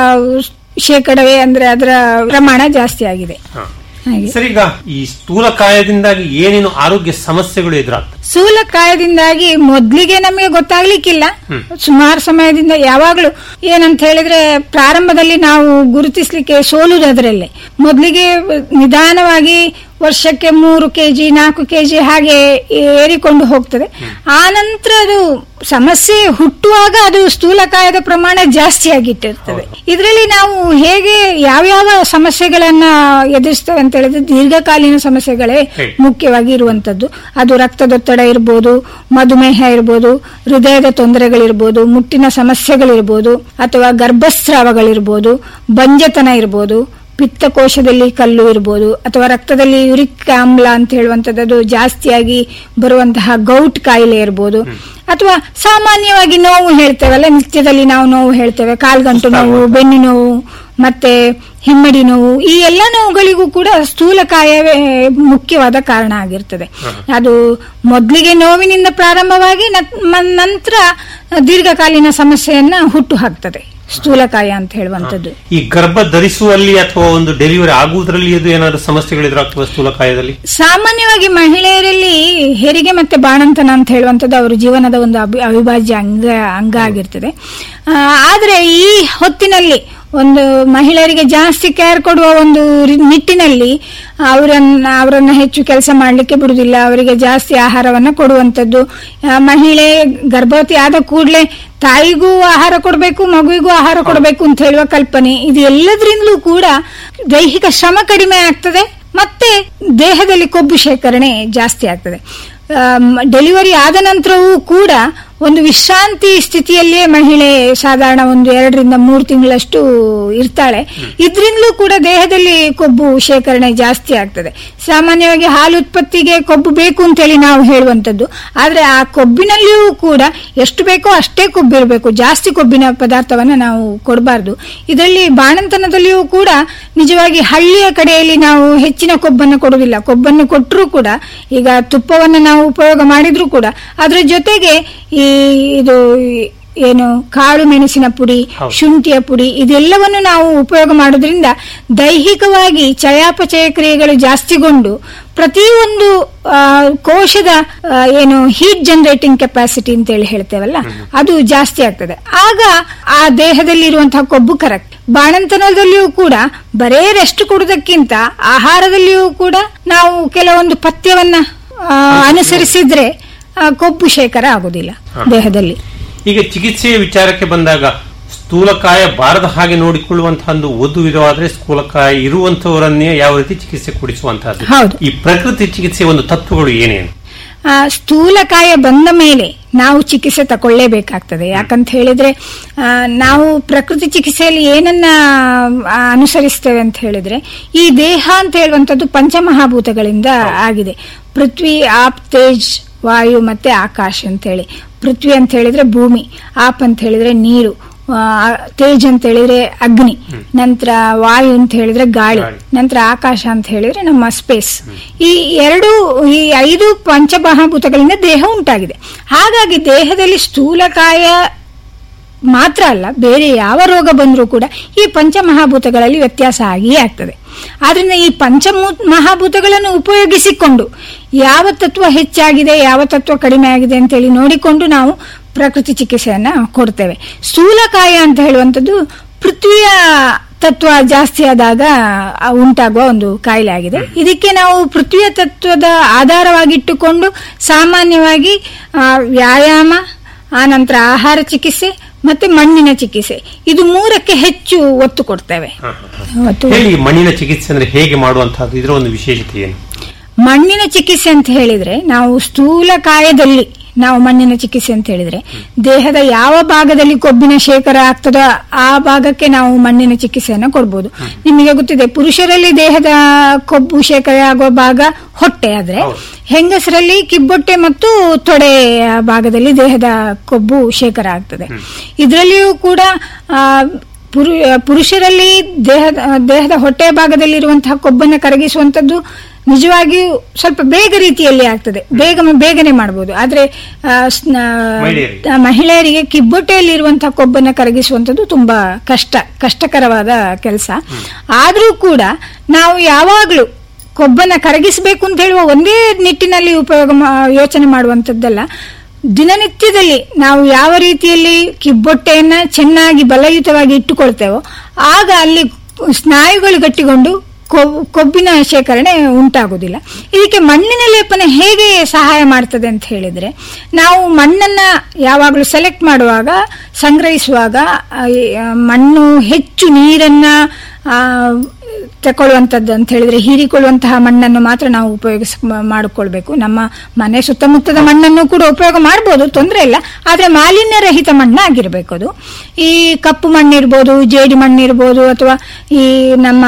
ಶೇಕಡವೇ ಅಂದ್ರೆ ಅದರ ಪ್ರಮಾಣ ಜಾಸ್ತಿ ಆಗಿದೆ ಹಾಗೆ ಸರಿ ಈಗ ಈ ಸ್ಥೂಲಕಾಯದಿಂದಾಗಿ ಏನೇನು ಆರೋಗ್ಯ ಸಮಸ್ಯೆಗಳು ಎದುರಾಗ್ತವೆ ಸ್ಥೂಲಕಾಯದಿಂದಾಗಿ ಮೊದ್ಲಿಗೆ ನಮಗೆ ಗೊತ್ತಾಗ್ಲಿಕ್ಕಿಲ್ಲ ಸುಮಾರು ಸಮಯದಿಂದ ಯಾವಾಗ್ಲೂ ಏನಂತ ಹೇಳಿದ್ರೆ ಪ್ರಾರಂಭದಲ್ಲಿ ನಾವು ಗುರುತಿಸ್ಲಿಕ್ಕೆ ಸೋಲುದು ಅದರಲ್ಲೇ ಮೊದ್ಲಿಗೆ ನಿಧಾನವಾಗಿ ವರ್ಷಕ್ಕೆ ಮೂರು ಕೆಜಿ ನಾಲ್ಕು ಕೆಜಿ ಹಾಗೆ ಏರಿಕೊಂಡು ಹೋಗ್ತದೆ ಆ ನಂತರ ಅದು ಸಮಸ್ಯೆ ಹುಟ್ಟುವಾಗ ಅದು ಸ್ಥೂಲಕಾಯದ ಪ್ರಮಾಣ ಜಾಸ್ತಿ ಆಗಿಟ್ಟಿರ್ತದೆ ಇದರಲ್ಲಿ ನಾವು ಹೇಗೆ ಯಾವ್ಯಾವ ಸಮಸ್ಯೆಗಳನ್ನ ಎದುರಿಸ್ತೇವೆ ಅಂತ ಹೇಳಿದ್ರೆ ದೀರ್ಘಕಾಲೀನ ಸಮಸ್ಯೆಗಳೇ ಹೇಳಿ. ಮುಖ್ಯವಾಗಿ ಇರುವಂತದ್ದು ಅದು ರಕ್ತದೊತ್ತಡ ಇರ್ಬೋದು ಮಧುಮೇಹ ಇರ್ಬೋದು ಹೃದಯದ ತೊಂದರೆಗಳಿರ್ಬೋದು ಮುಟ್ಟಿನ ಸಮಸ್ಯೆಗಳಿರ್ಬೋದು ಅಥವಾ ಗರ್ಭಸ್ರಾವಗಳಿರ್ಬೋದು ಬಂಜತನ ಇರ್ಬೋದು ಪಿತ್ತಕೋಶದಲ್ಲಿ ಕಲ್ಲು ಇರ್ಬೋದು ಅಥವಾ ರಕ್ತದಲ್ಲಿ ಯುರಿಕ್ ಆಮ್ಲ ಅಂತ ಹೇಳುವಂಥದ್ದು ಅದು ಜಾಸ್ತಿಯಾಗಿ ಬರುವಂತಹ ಗೌಟ್ ಕಾಯಿಲೆ ಇರ್ಬೋದು ಅಥವಾ ಸಾಮಾನ್ಯವಾಗಿ ನೋವು ಹೇಳ್ತೇವಲ್ಲ ನಿತ್ಯದಲ್ಲಿ ನಾವು ನೋವು ಹೇಳ್ತೇವೆ ಕಾಲ್ಗಂಟು ನೋವು ಬೆನ್ನು ನೋವು ಮತ್ತೆ ಹಿಮ್ಮಡಿ ನೋವು ಈ ಎಲ್ಲ ನೋವುಗಳಿಗೂ ಕೂಡ ಸ್ಥೂಲಕಾಯವೇ ಮುಖ್ಯವಾದ ಕಾರಣ ಆಗಿರ್ತದೆ ಅದು ಮೊದಲಿಗೆ ನೋವಿನಿಂದ ಪ್ರಾರಂಭವಾಗಿ ನತ್- ಮ- ನಂತರ ದೀರ್ಘಕಾಲೀನ ಸಮಸ್ಯೆಯನ್ನ ಹುಟ್ಟು ಹಾಕ್ತದೆ ಸ್ಥೂಲಕಾಯ ಅಂತ ಹೇಳುವಂಥದ್ದು ಈ ಗರ್ಭ ಧರಿಸುವಲ್ಲಿ ಅಥವಾ ಒಂದು ಡೆಲಿವರಿ ಆಗುವುದರಲ್ಲಿ ಇದು ಏನಾದ್ರು ಸಮಸ್ಯೆಗಳು ಎದುರಾಗ್ತವೆ ಸ್ಥೂಲಕಾಯದಲ್ಲಿ ಸಾಮಾನ್ಯವಾಗಿ ಮಹಿಳೆಯರಲ್ಲಿ ಹೆರಿಗೆ ಮತ್ತೆ ಬಾಣಂತನ ಅಂತ ಹೇಳುವಂಥದ್ದು ಅವರ ಜೀವನದ ಒಂದು ಅಭಿ- ಅವಿಭಾಜ್ಯ ಅಂಗ ಅಂಗ ಆಗಿರ್ತದೆ ಆ, ಆದ್ರೆ ಈ ಹೊತ್ತಿನಲ್ಲಿ ಒಂದು ಮಹಿಳೆಯರಿಗೆ ಜಾಸ್ತಿ ಕೇರ್ ಕೊಡುವ ಒಂದು ರಿ- ನಿಟ್ಟಿನಲ್ಲಿ ಅವರನ್ನ ಅವರನ್ನ ಹೆಚ್ಚು ಕೆಲಸ ಮಾಡಲಿಕ್ಕೆ ಬಿಡುವುದಿಲ್ಲ ಅವರಿಗೆ ಜಾಸ್ತಿ ಆಹಾರವನ್ನ ಕೊಡುವಂಥದ್ದು ಆ, ಮಹಿಳೆ ಗರ್ಭವತಿ ಆದ ಕೂಡಲೇ ತಾಯಿಗೂ ಆಹಾರ ಕೊಡಬೇಕು ಮಗುವಿಗೂ ಆಹಾರ ಕೊಡಬೇಕು ಅಂತ ಹೇಳುವ ಕಲ್ಪನೆ ಇದು ಎಲ್ಲದರಿಂದಲೂ ಕೂಡ ದೈಹಿಕ ಶ್ರಮ ಕಡಿಮೆ ಆಗ್ತದೆ ಮತ್ತೆ ದೇಹದಲ್ಲಿ ಕೊಬ್ಬು ಶೇಖರಣೆ ಜಾಸ್ತಿ ಆಗ್ತದೆ ಆಮ್, ಡೆಲಿವರಿ ಆದ ನಂತರವೂ ಕೂಡ ಒಂದು ವಿಶ್ರಾಂತಿ ಸ್ಥಿತಿಯಲ್ಲಿಯೇ ಮಹಿಳೆ ಸಾಧಾರಣ ಒಂದು ಎರಡರಿಂದ ಮೂರು ತಿಂಗಳಷ್ಟು ಇರ್ತಾಳೆ ಇದರಿಂದಲೂ ಕೂಡ ದೇಹದಲ್ಲಿ ಕೊಬ್ಬು ಶೇಖರಣೆ ಜಾಸ್ತಿ ಆಗ್ತದೆ ಸಾಮಾನ್ಯವಾಗಿ ಹಾಲು ಉತ್ಪತ್ತಿಗೆ ಕೊಬ್ಬು ಬೇಕು ಅಂತೇಳಿ ನಾವು ಹೇಳುವಂತದ್ದು ಆದ್ರೆ ಆ ಕೊಬ್ಬಿನಲ್ಲಿಯೂ ಕೂಡ ಎಷ್ಟು ಬೇಕೋ ಅಷ್ಟೇ ಕೊಬ್ಬು ಇರಬೇಕು ಜಾಸ್ತಿ ಕೊಬ್ಬಿನ ಪದಾರ್ಥವನ್ನ ನಾವು ಕೊಡಬಾರ್ದು ಇದರಲ್ಲಿ ಬಾಣಂತನದಲ್ಲಿಯೂ ಕೂಡ ನಿಜವಾಗಿ ಹಳ್ಳಿಯ ಕಡೆಯಲ್ಲಿ ನಾವು ಹೆಚ್ಚಿನ ಕೊಬ್ಬನ್ನು ಕೊಡುವುದಿಲ್ಲ ಕೊಬ್ಬನ್ನು ಕೊಟ್ಟರೂ ಕೂಡ ಈಗ ತುಪ್ಪವನ್ನು ನಾವು ಉಪಯೋಗ ಮಾಡಿದ್ರೂ ಕೂಡ ಅದರ ಜೊತೆಗೆ ಈ ಇದು ಈ ಏನು ಕಾಳು ಮೆಣಸಿನ ಪುಡಿ ಶುಂಠಿಯ ಪುಡಿ ಇದೆಲ್ಲವನ್ನು ನಾವು ಉಪಯೋಗ ಮಾಡೋದ್ರಿಂದ ದೈಹಿಕವಾಗಿ ಚಯಾಪಚಯ ಕ್ರಿಯೆಗಳು ಜಾಸ್ತಿಗೊಂಡು ಪ್ರತಿಯೊಂದು ಆ, ಕೋಶದ ಆ, ಏನು ಹೀಟ್ ಜನರೇಟಿಂಗ್ ಕೆಪಾಸಿಟಿ ಅಂತ ಹೇಳಿ ಹೇಳ್ತೇವಲ್ಲ ಅದು ಜಾಸ್ತಿ ಆಗ್ತದೆ ಆಗ ಆ ದೇಹದಲ್ಲಿ ಇರುವಂತಹ ಕೊಬ್ಬು ಕರೆಕ್ಟ್ ಬಾಣಂತನದಲ್ಲಿಯೂ ಕೂಡ ಬರೇ ರೆಸ್ಟ್ ಕೊಡುವುದಕ್ಕಿಂತ ಆಹಾರದಲ್ಲಿಯೂ ಕೂಡ ನಾವು ಕೆಲವೊಂದು ಪಥ್ಯವನ್ನ ಆ, ಅನುಸರಿಸಿದ್ರೆ ಆ, ಕೊಬ್ಬು ಶೇಖರ ಆಗುದಿಲ್ಲ ದೇಹದಲ್ಲಿ ಈಗ ಚಿಕಿತ್ಸೆಯ ವಿಚಾರಕ್ಕೆ ಬಂದಾಗ ಸ್ಥೂಲಕಾಯ ಬಾರದ ಹಾಗೆ ನೋಡಿಕೊಳ್ಳುವಂತಹ ಒಂದು ವಧುವಿರವಾದ್ರೆ ಸ್ಥೂಲಕಾಯ ಇರುವಂತವರನ್ನೇ ಯಾವ ರೀತಿ ಚಿಕಿತ್ಸೆ ಕೊಡಿಸುವಂತಹದ್ದು ಹೌದು. ಈ ಪ್ರಕೃತಿ ಚಿಕಿತ್ಸೆಯ ಒಂದು ತತ್ವಗಳು ಏನೇನು ಆ, ಸ್ಥೂಲಕಾಯ ಬಂದ ಮೇಲೆ ನಾವು ಚಿಕಿತ್ಸೆ ತಕೊಳ್ಳೇಬೇಕಾಗ್ತದೆ ಯಾಕಂತ ಹೇಳಿದ್ರೆ ಆ, ನಾವು ಪ್ರಕೃತಿ ಚಿಕಿತ್ಸೆಯಲ್ಲಿ ಏನನ್ನ ಆ, ಅನುಸರಿಸ್ತೇವೆ ಅಂತ ಹೇಳಿದ್ರೆ ಈ ದೇಹ ಅಂತ ಹೇಳುವಂಥದ್ದು ಪಂಚಮಹಾಭೂತಗಳಿಂದ ಆಗಿದೆ ಪೃಥ್ವಿ ಆಪ್ ತೇಜ್ ವಾಯು ಮತ್ತೆ ಆಕಾಶ ಅಂತ ಹೇಳಿ ಪೃಥ್ವಿ ಅಂತ ಹೇಳಿದ್ರೆ ಭೂಮಿ ಆಪ್ ಅಂತ ಹೇಳಿದ್ರೆ ನೀರು ಆ, ತೇಜ್ ಅಂತ ಹೇಳಿದ್ರೆ ಅಗ್ನಿ ನಂತರ ವಾಯು ಅಂತ ಹೇಳಿದ್ರೆ ಗಾಳಿ ಗಾಳಿ. ನಂತರ ಆಕಾಶ ಅಂತ ಹೇಳಿದ್ರೆ ನಮ್ಮ ಸ್ಪೇಸ್ ಈ ಎರಡು ಈ ಐದು ಪಂಚಮಹಾಭೂತಗಳಿಂದ ದೇಹ ಉಂಟಾಗಿದೆ ಹಾಗಾಗಿ ದೇಹದಲ್ಲಿ ಸ್ಥೂಲಕಾಯ ಮಾತ್ರ ಅಲ್ಲ ಬೇರೆ ಯಾವ ರೋಗ ಬಂದರೂ ಕೂಡ ಈ ಪಂಚಮಹಾಭೂತಗಳಲ್ಲಿ ವ್ಯತ್ಯಾಸ ಆಗಿಯೇ ಆಗ್ತದೆ ಆದ್ರಿಂದ ಈ ಪಂಚ ಮಹಾಭೂತಗಳನ್ನು ಉಪಯೋಗಿಸಿಕೊಂಡು ಯಾವ ತತ್ವ ಹೆಚ್ಚಾಗಿದೆ ಯಾವ ತತ್ವ ಕಡಿಮೆ ಆಗಿದೆ ಅಂತೇಳಿ ನೋಡಿಕೊಂಡು ನಾವು ಪ್ರಕೃತಿ ಚಿಕಿತ್ಸೆಯನ್ನ ಕೊಡ್ತೇವೆ ಸ್ಥೂಲಕಾಯ ಅಂತ ಹೇಳುವಂಥದ್ದು ಪೃಥ್ವಿಯ ತತ್ವ ಜಾಸ್ತಿ ಆದಾಗ ಆ ಉಂಟಾಗುವ ಒಂದು ಕಾಯಿಲೆ ಆಗಿದೆ ಇದಕ್ಕೆ ನಾವು ಪೃಥ್ವಿಯ ತತ್ವದ ಆಧಾರವಾಗಿಟ್ಟುಕೊಂಡು ಸಾಮಾನ್ಯವಾಗಿ ಆ, ವ್ಯಾಯಾಮ ಆನಂತರ ಆಹಾರ ಚಿಕಿತ್ಸೆ ಮತ್ತೆ ಮಣ್ಣಿನ ಚಿಕಿತ್ಸೆ ಇದು ಮೂರಕ್ಕೆ ಹೆಚ್ಚು ಒತ್ತು ಕೊಡ್ತೇವೆ ಒತ್ತು ಹೇಳಿ ಮಣ್ಣಿನ ಚಿಕಿತ್ಸೆ ಅಂದ್ರೆ ಹೇಗೆ ಮಾಡುವಂತಹದ್ದು ಇದರ ಒಂದು ವಿಶೇಷತೆ ಏನು ಮಣ್ಣಿನ ಚಿಕಿತ್ಸೆ ಅಂತ ಹೇಳಿದ್ರೆ ನಾವು ಸ್ಥೂಲಕಾಯದಲ್ಲಿ ನಾವು ಮಣ್ಣಿನ ಚಿಕಿತ್ಸೆ ಅಂತ ಹೇಳಿದ್ರೆ ದೇಹದ ಯಾವ ಭಾಗದಲ್ಲಿ ಕೊಬ್ಬಿನ ಶೇಖರ ಆಗ್ತದೋ ಆ ಭಾಗಕ್ಕೆ ನಾವು ಮಣ್ಣಿನ ಚಿಕಿತ್ಸೆಯನ್ನು ಕೊಡ್ಬೋದು ನಿಮಗೆ ಗೊತ್ತಿದೆ ಪುರುಷರಲ್ಲಿ ದೇಹದ ಕೊಬ್ಬು ಶೇಖರ ಆಗುವ ಭಾಗ ಹೊಟ್ಟೆ ಆದ್ರೆ ಹೆಂಗಸರಲ್ಲಿ ಕಿಬ್ಬೊಟ್ಟೆ ಮತ್ತು ತೊಡೆ ಭಾಗದಲ್ಲಿ ದೇಹದ ಕೊಬ್ಬು ಶೇಖರ ಆಗ್ತದೆ ಇದರಲ್ಲಿಯೂ ಕೂಡ ಆ, ಪುರು- ಪುರುಷರಲ್ಲಿ ದೇಹದ ದೇಹದ ಹೊಟ್ಟೆಯ ಭಾಗದಲ್ಲಿರುವಂತಹ ಕೊಬ್ಬನ್ನು ಕರಗಿಸುವಂತದ್ದು ನಿಜವಾಗಿಯೂ ಸ್ವಲ್ಪ ಬೇಗ ರೀತಿಯಲ್ಲಿ ಆಗ್ತದೆ ಬೇಗ ಬೇಗನೆ ಮಾಡಬಹುದು ಆದ್ರೆ ಆ, ಸ್ನ- ಮಹಿಳೆಯರಿಗೆ? ಆ, ಮಹಿಳೆಯರಿಗೆ ಕಿಬ್ಬೊಟ್ಟೆಯಲ್ಲಿರುವಂತಹ ಕೊಬ್ಬನ್ನು ಕರಗಿಸುವಂತದ್ದು ತುಂಬಾ ಕಷ್ಟ ಕಷ್ಟಕರವಾದ ಕೆಲಸ ಆದ್ರೂ ಕೂಡ ನಾವು ಯಾವಾಗ್ಲೂ ಕೊಬ್ಬನ್ನ ಕರಗಿಸಬೇಕು ಅಂತ ಹೇಳುವ ಒಂದೇ ನಿಟ್ಟಿನಲ್ಲಿ ಉಪಯೋಗ ಮಾ- ಯೋಚನೆ ಮಾಡುವಂತದ್ದಲ್ಲ ದಿನನಿತ್ಯದಲ್ಲಿ ನಾವು ಯಾವ ರೀತಿಯಲ್ಲಿ ಕಿಬ್ಬೊಟ್ಟೆಯನ್ನ ಚೆನ್ನಾಗಿ ಬಲಯುತವಾಗಿ ಇಟ್ಟುಕೊಳ್ತೇವೋ ಆಗ ಅಲ್ಲಿ ಸ್ನಾಯುಗಳು ಗಟ್ಟಿಕೊಂಡು ಕೊ- ಕೊಬ್ಬಿನ ಶೇಖರಣೆ ಉಂಟಾಗುವುದಿಲ್ಲ ಇದಕ್ಕೆ ಮಣ್ಣಿನ ಲೇಪನ ಹೇಗೆ ಸಹಾಯ ಮಾಡ್ತದೆ ಅಂತ ಹೇಳಿದ್ರೆ ನಾವು ಮಣ್ಣನ್ನ ಯಾವಾಗಲೂ ಸೆಲೆಕ್ಟ್ ಮಾಡುವಾಗ ಸಂಗ್ರಹಿಸುವಾಗ ಆ, ಈ, ಆ, ಮಣ್ಣು ಹೆಚ್ಚು ನೀರನ್ನ ಆ, ತಗೊಳ್ಳುವಂಥದ್ದು ಅಂತ ಹೇಳಿದ್ರೆ ಹೀರಿಕೊಳ್ಳುವಂತಹ ಮಣ್ಣನ್ನು ಮಾತ್ರ ನಾವು ಉಪಯೋಗಿಸ ಮ- ಮಾಡಿಕೊಳ್ಬೇಕು ನಮ್ಮ ಮನೆ ಸುತ್ತಮುತ್ತದ ಮಣ್ಣನ್ನು ಕೂಡ ಉಪಯೋಗ ಮಾಡಬಹುದು ತೊಂದರೆ ಇಲ್ಲ ಆದ್ರೆ ಮಾಲಿನ್ಯ ರಹಿತ ಮಣ್ಣಾಗಿರ್ಬೇಕು ಅದು ಈ ಕಪ್ಪು ಮಣ್ಣಿರ್ಬೋದು ಜೇಡಿ ಮಣ್ಣಿರ್ಬೋದು ಅಥವಾ ಈ ನಮ್ಮ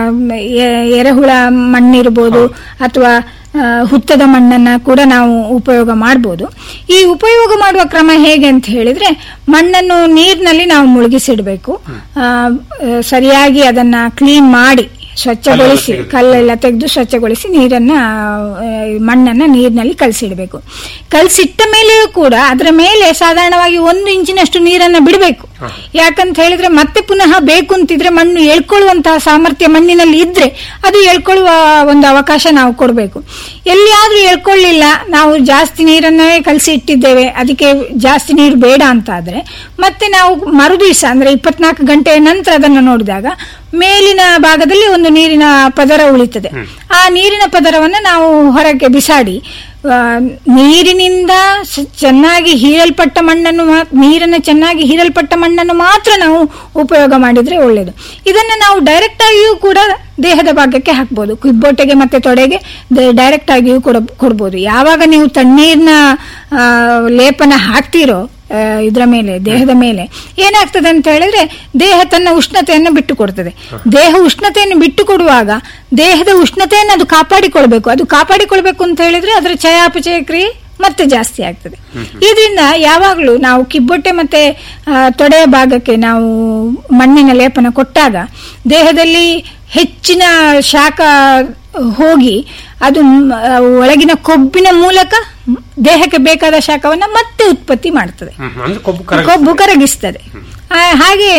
ಎ- ಎರೆಹುಳ ಮಣ್ಣಿರ್ಬೋದು ಅಥವಾ ಆ, ಹುತ್ತದ ಮಣ್ಣನ್ನ ಕೂಡ ನಾವು ಉಪಯೋಗ ಮಾಡಬಹುದು ಈ ಉಪಯೋಗ ಮಾಡುವ ಕ್ರಮ ಹೇಗೆ ಅಂತ ಹೇಳಿದ್ರೆ ಮಣ್ಣನ್ನು ನೀರಿನಲ್ಲಿ ನಾವು ಮುಳುಗಿಸಿಡಬೇಕು ಆ, ಆ, ಸರಿಯಾಗಿ ಅದನ್ನ ಕ್ಲೀನ್ ಮಾಡಿ ಸ್ವಚ್ಛಗೊಳಿಸಿ ಕಲ್ಲೆಲ್ಲ ತೆಗೆದು ಸ್ವಚ್ಛಗೊಳಿಸಿ ನೀರನ್ನ ಆ, ಮಣ್ಣನ್ನ ನೀರಿನಲ್ಲಿ ಕಲಸಿಡಬೇಕು ಕಲಸಿಟ್ಟ ಮೇಲೆಯೂ ಕೂಡ ಅದರ ಮೇಲೆ ಸಾಧಾರಣವಾಗಿ ಒಂದು ಇಂಚಿನಷ್ಟು ನೀರನ್ನ ಬಿಡಬೇಕು ಯಾಕಂತ ಹೇಳಿದ್ರೆ ಮತ್ತೆ ಪುನಃ ಬೇಕು ಅಂತಿದ್ರೆ ಮಣ್ಣು ಎಳ್ಕೊಳ್ಳುವಂತಹ ಸಾಮರ್ಥ್ಯ ಮಣ್ಣಿನಲ್ಲಿ ಇದ್ರೆ ಅದು ಎಳ್ಕೊಳ್ಳುವ ಒಂದು ಅವಕಾಶ ನಾವು ಕೊಡಬೇಕು ಎಲ್ಲಿಯಾದ್ರೂ ಎಳ್ಕೊಳ್ಳಿಲ್ಲ ನಾವು ಜಾಸ್ತಿ ನೀರನ್ನೇ ಕಲಸಿ ಇಟ್ಟಿದ್ದೇವೆ ಅದಕ್ಕೆ ಜಾಸ್ತಿ ನೀರು ಬೇಡ ಅಂತ ಆದ್ರೆ ಮತ್ತೆ ನಾವು ಮರುದಿವಸ ಅಂದ್ರೆ ಇಪ್ಪತ್ನಾಲ್ಕು ಗಂಟೆಯ ನಂತರ ಅದನ್ನು ನೋಡಿದಾಗ ಮೇಲಿನ ಭಾಗದಲ್ಲಿ ಒಂದು ನೀರಿನ ಪದರ ಉಳಿತದೆ ಆ ನೀರಿನ ಪದರವನ್ನು ನಾವು ಹೊರಗೆ ಬಿಸಾಡಿ ಆ, ನೀರಿನಿಂದ ಸ- ಚೆನ್ನಾಗಿ ಹೀರಲ್ಪಟ್ಟ ಮಣ್ಣನ್ನು ಮಾ- ನೀರನ್ನು ಚೆನ್ನಾಗಿ ಹೀರಲ್ಪಟ್ಟ ಮಣ್ಣನ್ನು ಮಾತ್ರ ನಾವು ಉಪಯೋಗ ಮಾಡಿದ್ರೆ ಒಳ್ಳೆಯದು ಇದನ್ನು ನಾವು ಡೈರೆಕ್ಟ್ ಆಗಿಯೂ ಕೂಡ ದೇಹದ ಭಾಗಕ್ಕೆ ಹಾಕ್ಬೋದು ಕಿಬ್ಬೊಟ್ಟೆಗೆ ಮತ್ತೆ ತೊಡೆಗೆ ಡೈರೆಕ್ಟ್ ಆಗಿಯೂ ಕೂಡ ಕೊಡ್ಬೋದು ಯಾವಾಗ ನೀವು ತಣ್ಣೀರಿನ ಆ, ಲೇಪನ ಹಾಕ್ತೀರೋ ಆ, ಇದರ ಮೇಲೆ ದೇಹದ ಮೇಲೆ ಏನಾಗ್ತದೆ ಅಂತ ಹೇಳಿದ್ರೆ ದೇಹ ತನ್ನ ಉಷ್ಣತೆಯನ್ನು ಬಿಟ್ಟು ಕೊಡ್ತದೆ ದೇಹ ಉಷ್ಣತೆಯನ್ನು ಬಿಟ್ಟು ಕೊಡುವಾಗ ದೇಹದ ಉಷ್ಣತೆಯನ್ನು ಅದು ಕಾಪಾಡಿಕೊಳ್ಬೇಕು ಅದು ಕಾಪಾಡಿಕೊಳ್ಬೇಕು ಅಂತ ಹೇಳಿದ್ರೆ ಅದರ ಚಯಾಪಚಯ ಕ್ರಿಯೆ ಮತ್ತೆ ಜಾಸ್ತಿ ಆಗ್ತದೆ ಇದರಿಂದ ಯಾವಾಗಲೂ ನಾವು ಕಿಬ್ಬೊಟ್ಟೆ ಮತ್ತೆ ಆ, ತೊಡೆಯ ಭಾಗಕ್ಕೆ ನಾವು ಮಣ್ಣಿನ ಲೇಪನ ಕೊಟ್ಟಾಗ ದೇಹದಲ್ಲಿ ಹೆಚ್ಚಿನ ಶಾಖ ಹೋಗಿ ಅದು ಮ್, ಆ, ಒಳಗಿನ ಕೊಬ್ಬಿನ ಮೂಲಕ ದೇಹಕ್ಕೆ ಬೇಕಾದ ಶಾಖವನ್ನ ಮತ್ತೆ ಉತ್ಪತ್ತಿ ಮಾಡ್ತದೆ ಹ್ಮ್, ಅಂದ್ರೆ ಕೊಬ್ಬು ಕರಗ ಕೊಬ್ಬು ಕರಗಿಸ್ತದೆ ಆ, ಹಾಗೆ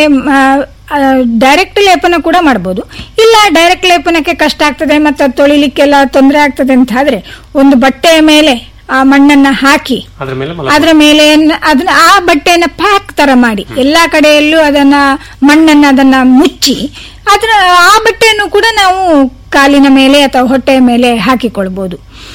ಡೈರೆಕ್ಟ್ ಲೇಪನ ಕೂಡ ಮಾಡಬಹುದು ಇಲ್ಲ ಡೈರೆಕ್ಟ್ ಲೇಪನಕ್ಕೆ ಕಷ್ಟ ಆಗ್ತದೆ ಮತ್ತೆ ಅದು ತೊಳಿಲಿಕ್ಕೆಲ್ಲ ತೊಂದರೆ ಆಗ್ತದೆ ಅಂತ ಆದ್ರೆ ಒಂದು ಬಟ್ಟೆಯ ಮೇಲೆ ಆ ಮಣ್ಣನ್ನ ಹಾಕಿ ಅದ್ರ ಮೇಲೆ ಮಲ ಅದರ ಮೇಲೆ ಏನ್- ಅದನ್ನ ಆ ಬಟ್ಟೆಯನ್ನ ಪ್ಯಾಕ್ ತರ ಮಾಡಿ ಎಲ್ಲಾ ಕಡೆಯಲ್ಲೂ ಅದನ್ನ ಮಣ್ಣನ್ನ ಅದನ್ನ ಮುಚ್ಚಿ ಅದರ ಆ ಬಟ್ಟೆಯನ್ನು ಕೂಡ ನಾವು ಕಾಲಿನ ಮೇಲೆ ಅಥವಾ ಹೊಟ್ಟೆಯ ಮೇಲೆ ಹಾಕಿಕೊಳ್ಬಹುದು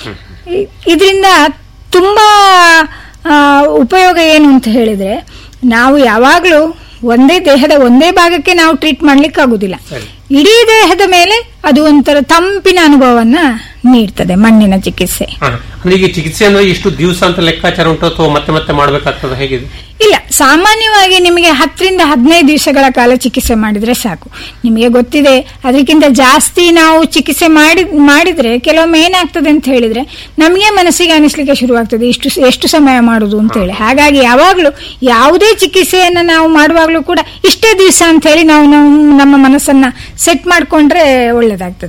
ಇದರಿಂದ ತುಂಬಾ ಆ, ಉಪಯೋಗ ಏನು ಅಂತ ಹೇಳಿದ್ರೆ ನಾವು ಯಾವಾಗಲೂ ಒಂದೇ ದೇಹದ ಒಂದೇ ಭಾಗಕ್ಕೆ ನಾವು ಟ್ರೀಟ್ ಮಾಡ್ಲಿಕ್ಕೆ ಆಗುದಿಲ್ಲ ಇಡೀ ದೇಹದ ಮೇಲೆ ಅದು ಒಂಥರ ತಂಪಿನ ಅನುಭವವನ್ನ ನೀಡ್ತದೆ ಮಣ್ಣಿನ ಚಿಕಿತ್ಸೆ ಹ. ಅಂದ್ರೆ ಈಗ ಚಿಕಿತ್ಸೆ ಅಂದ್ರೆ ಎಷ್ಟು ದಿವಸ ಅಂತ ಲೆಕ್ಕಾಚಾರ ಉಂಟು ಅಥವಾ ಮತ್ತೆ ಮತ್ತೆ ಮಾಡ್ಬೇಕಾಗ್ತದ ಹೇಗಿದೆ ಇಲ್ಲ ಸಾಮಾನ್ಯವಾಗಿ ನಿಮಗೆ ಹತ್ತರಿಂದ ಹದಿನೈದು ದಿವಸಗಳ ಕಾಲ ಚಿಕಿತ್ಸೆ ಮಾಡಿದ್ರೆ ಸಾಕು ನಿಮಗೆ ಗೊತ್ತಿದೆ ಅದಕ್ಕಿಂತ ಜಾಸ್ತಿ ನಾವು ಚಿಕಿತ್ಸೆ ಮಾಡಿ ಮಾಡಿದ್ರೆ ಕೆಲವೊಮ್ಮೆ ಏನಾಗ್ತದೆ ಅಂತ ಹೇಳಿದ್ರೆ ನಮಗೆ ಮನಸ್ಸಿಗೆ ಅನಿಸ್ಲಿಕ್ಕೆ ಶುರುವಾಗ್ತದೆ ಇಷ್ಟು ಎಷ್ಟು ಸಮಯ ಮಾಡುದು ಅಂತ ಹೇಳಿ ಹಾಗಾಗಿ ಯಾವಾಗ್ಲೂ ಯಾವುದೇ ಚಿಕಿತ್ಸೆಯನ್ನ ನಾವು ಮಾಡುವಾಗ್ಲೂ ಕೂಡ ಇಷ್ಟೇ ದಿವಸ ಅಂತ ಹೇಳಿ ನಾವು ನಾವು ನಮ್ಮ ಮನಸ್ಸನ್ನ ಸೆಟ್ ಮಾಡ್ಕೊಂಡ್ರೆ ಒಳ್ಳೇದಾಗ್ತದೆ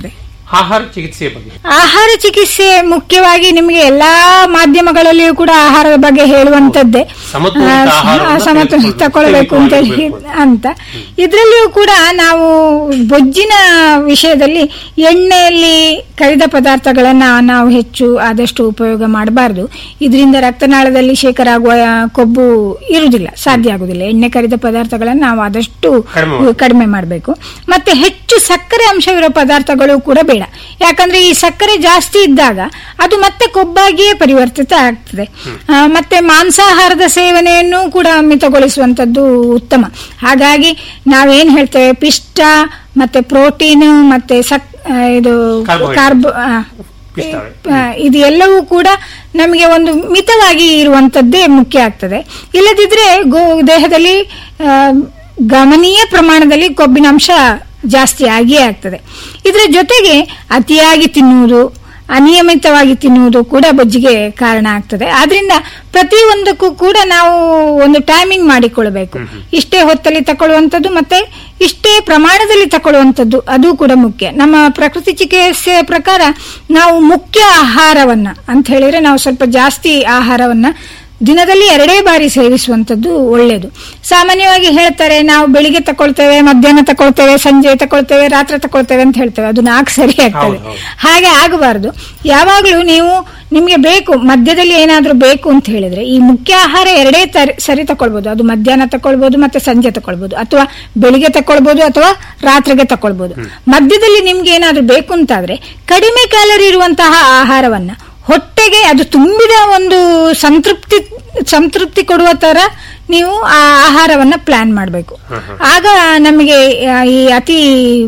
ಆಹಾರ ಚಿಕಿತ್ಸೆಯ ಬಗ್ಗೆ ಆಹಾರ ಚಿಕಿತ್ಸೆ ಮುಖ್ಯವಾಗಿ ನಿಮಗೆ ಎಲ್ಲಾ ಮಾಧ್ಯಮಗಳಲ್ಲಿಯೂ ಕೂಡ ಆಹಾರದ ಬಗ್ಗೆ ಹೇಳುವಂತದ್ದೇ ಸಮತೋಲಿತ ಆ, ಆಹಾರವನ್ನ ಸಮತೋಲಿತ ತೆಗೆದುಕೊಳ್ಳಬೇಕು. ತಗೊಳ್ಬೇಕು ಅಂತ ಹೇಳಿ ತೆಗೆದುಕೊಳ್ಳಬೇಕು. ಅಂತ ಇದರಲ್ಲಿಯೂ ಕೂಡ ನಾವು ಬೊಜ್ಜಿನ ವಿಷಯದಲ್ಲಿ ಎಣ್ಣೆಯಲ್ಲಿ ಕರಿದ ಪದಾರ್ಥಗಳನ್ನ ನಾವು ಹೆಚ್ಚು ಆದಷ್ಟು ಉಪಯೋಗ ಮಾಡಬಾರದು ಇದರಿಂದ ರಕ್ತನಾಳದಲ್ಲಿ ಶೇಖರ ಆಗುವ ಕೊಬ್ಬು ಇರುವುದಿಲ್ಲ ಸಾಧ್ಯ ಆಗುದಿಲ್ಲ ಎಣ್ಣೆ ಕರಿದ ಪದಾರ್ಥಗಳನ್ನು ನಾವು ಆದಷ್ಟು ಕಡಿಮೆ ಮಾಡ್ಬೇಕು. ಕಡಿಮೆ ಮಾಡಬೇಕು ಮತ್ತೆ ಹೆಚ್ಚು ಸಕ್ಕರೆ ಅಂಶವಿರೋ ಪದಾರ್ಥಗಳು ಕೂಡ ಬೇಡ ಯಾಕಂದ್ರೆ ಈ ಸಕ್ಕರೆ ಜಾಸ್ತಿ ಇದ್ದಾಗ ಅದು ಮತ್ತೆ ಕೊಬ್ಬಾಗಿಯೇ ಪರಿವರ್ತಿತ ಆಗ್ತದೆ ಆ, ಮತ್ತೆ ಮಾಂಸಾಹಾರದ ಸೇವನೆಯನ್ನು ಕೂಡ ಮಿತಗೊಳಿಸುವಂತದ್ದು ಉತ್ತಮ ಹಾಗಾಗಿ ನಾವೇನ್ ಹೇಳ್ತೇವೆ ಪಿಷ್ಟ ಮತ್ತೆ ಪ್ರೋಟೀನ್ ಮತ್ತೆ ಸಕ್ ಆ, ಇದು Carbohydrate. ಕಾರ್ಬ್ ಆ, ಪಿಷ್ಟವೇ. ಆ, ಇದು ಎಲ್ಲವೂ ಕೂಡ ನಮಗೆ ಒಂದು ಮಿತವಾಗಿ ಇರುವಂತದ್ದೇ ಮುಖ್ಯ ಆಗ್ತದೆ ಇಲ್ಲದಿದ್ರೆ ಗೋ ದೇಹದಲ್ಲಿ ಆ, ಗಮನೀಯ ಪ್ರಮಾಣದಲ್ಲಿ ಕೊಬ್ಬಿನಾಂಶ ಜಾಸ್ತಿ ಆಗಿಯೇ ಆಗ್ತದೆ ಇದರ ಜೊತೆಗೆ ಅತಿಯಾಗಿ ತಿನ್ನುವುದು ಅನಿಯಮಿತವಾಗಿ ತಿನ್ನುವುದು ಕೂಡ ಬೊಜ್ಜಿಗೆ ಕಾರಣ ಆಗ್ತದೆ ಆದ್ರಿಂದ ಪ್ರತಿಯೊಂದಕ್ಕೂ ಕೂಡ ನಾವು ಒಂದು ಟೈಮಿಂಗ್ ಮಾಡಿಕೊಳ್ಬೇಕು ಇಷ್ಟೇ ಹೊತ್ತಲ್ಲಿ ತಗೊಳ್ಳುವಂಥದ್ದು ಮತ್ತೆ ಇಷ್ಟೇ ಪ್ರಮಾಣದಲ್ಲಿ ತಗೊಳ್ಳುವಂಥದ್ದು ಅದು ಕೂಡ ಮುಖ್ಯ ನಮ್ಮ ಪ್ರಕೃತಿ ಚಿಕಿತ್ಸೆಯ ಪ್ರಕಾರ ನಾವು ಮುಖ್ಯ ಆಹಾರವನ್ನ ಅಂತ ಹೇಳಿದ್ರೆ ನಾವು ಸ್ವಲ್ಪ ಜಾಸ್ತಿ ಆಹಾರವನ್ನ ದಿನದಲ್ಲಿ ಎರಡೇ ಬಾರಿ ಸೇವಿಸುವಂತದ್ದು ಒಳ್ಳೆಯದು ಸಾಮಾನ್ಯವಾಗಿ ಹೇಳ್ತಾರೆ ನಾವು ಬೆಳಿಗ್ಗೆ ತಕೊಳ್ತೇವೆ ಮಧ್ಯಾಹ್ನ ತಕೊಳ್ತೇವೆ ಸಂಜೆ ತಕೊಳ್ತೇವೆ ರಾತ್ರಿ ತಕೊಳ್ತೇವೆ ಅಂತ ಹೇಳ್ತೇವೆ ಅದು ನಾಲ್ಕು ಸರಿ ಆಗ್ತದೆ ಹೌದು, ಹೌದು. ಹಾಗೆ ಆಗಬಾರದು ಯಾವಾಗಲೂ ನೀವು ನಿಮಗೆ ಬೇಕು ಮಧ್ಯದಲ್ಲಿ ಏನಾದ್ರೂ ಬೇಕು ಅಂತ ಹೇಳಿದ್ರೆ ಈ ಮುಖ್ಯ ಆಹಾರ ಎರಡೇ ತರ- ಸರಿ ತಕೊಳ್ಬಹುದು ಅದು ಮಧ್ಯಾಹ್ನ ತಕೊಳ್ಬಹುದು ಮತ್ತೆ ಸಂಜೆ ತಕೊಳ್ಬಹುದು ಅಥವಾ ಬೆಳಿಗ್ಗೆ ತಕೊಳ್ಬಹುದು ಅಥವಾ ರಾತ್ರಿಗೆ ತಕೊಳ್ಬಹುದು ಮಧ್ಯದಲ್ಲಿ ನಿಮ್ಗೆ ಏನಾದ್ರೂ ಬೇಕು ಅಂತಾದ್ರೆ ಕಡಿಮೆ ಕ್ಯಾಲರಿ ಇರುವಂತಹ ಆಹಾರವನ್ನ ಹೊಟ್ಟೆಗೆ ಅದು ತುಂಬಿದ ಒಂದು ಸಂತೃಪ್ತಿ ಸಂತೃಪ್ತಿ ಕೊಡುವ ತರ ನೀವು ಆ ಆಹಾರವನ್ನ ಪ್ಲಾನ್ ಮಾಡಬೇಕು ಆಗ ನಮಗೆ ಆ, ಈ ಅತಿ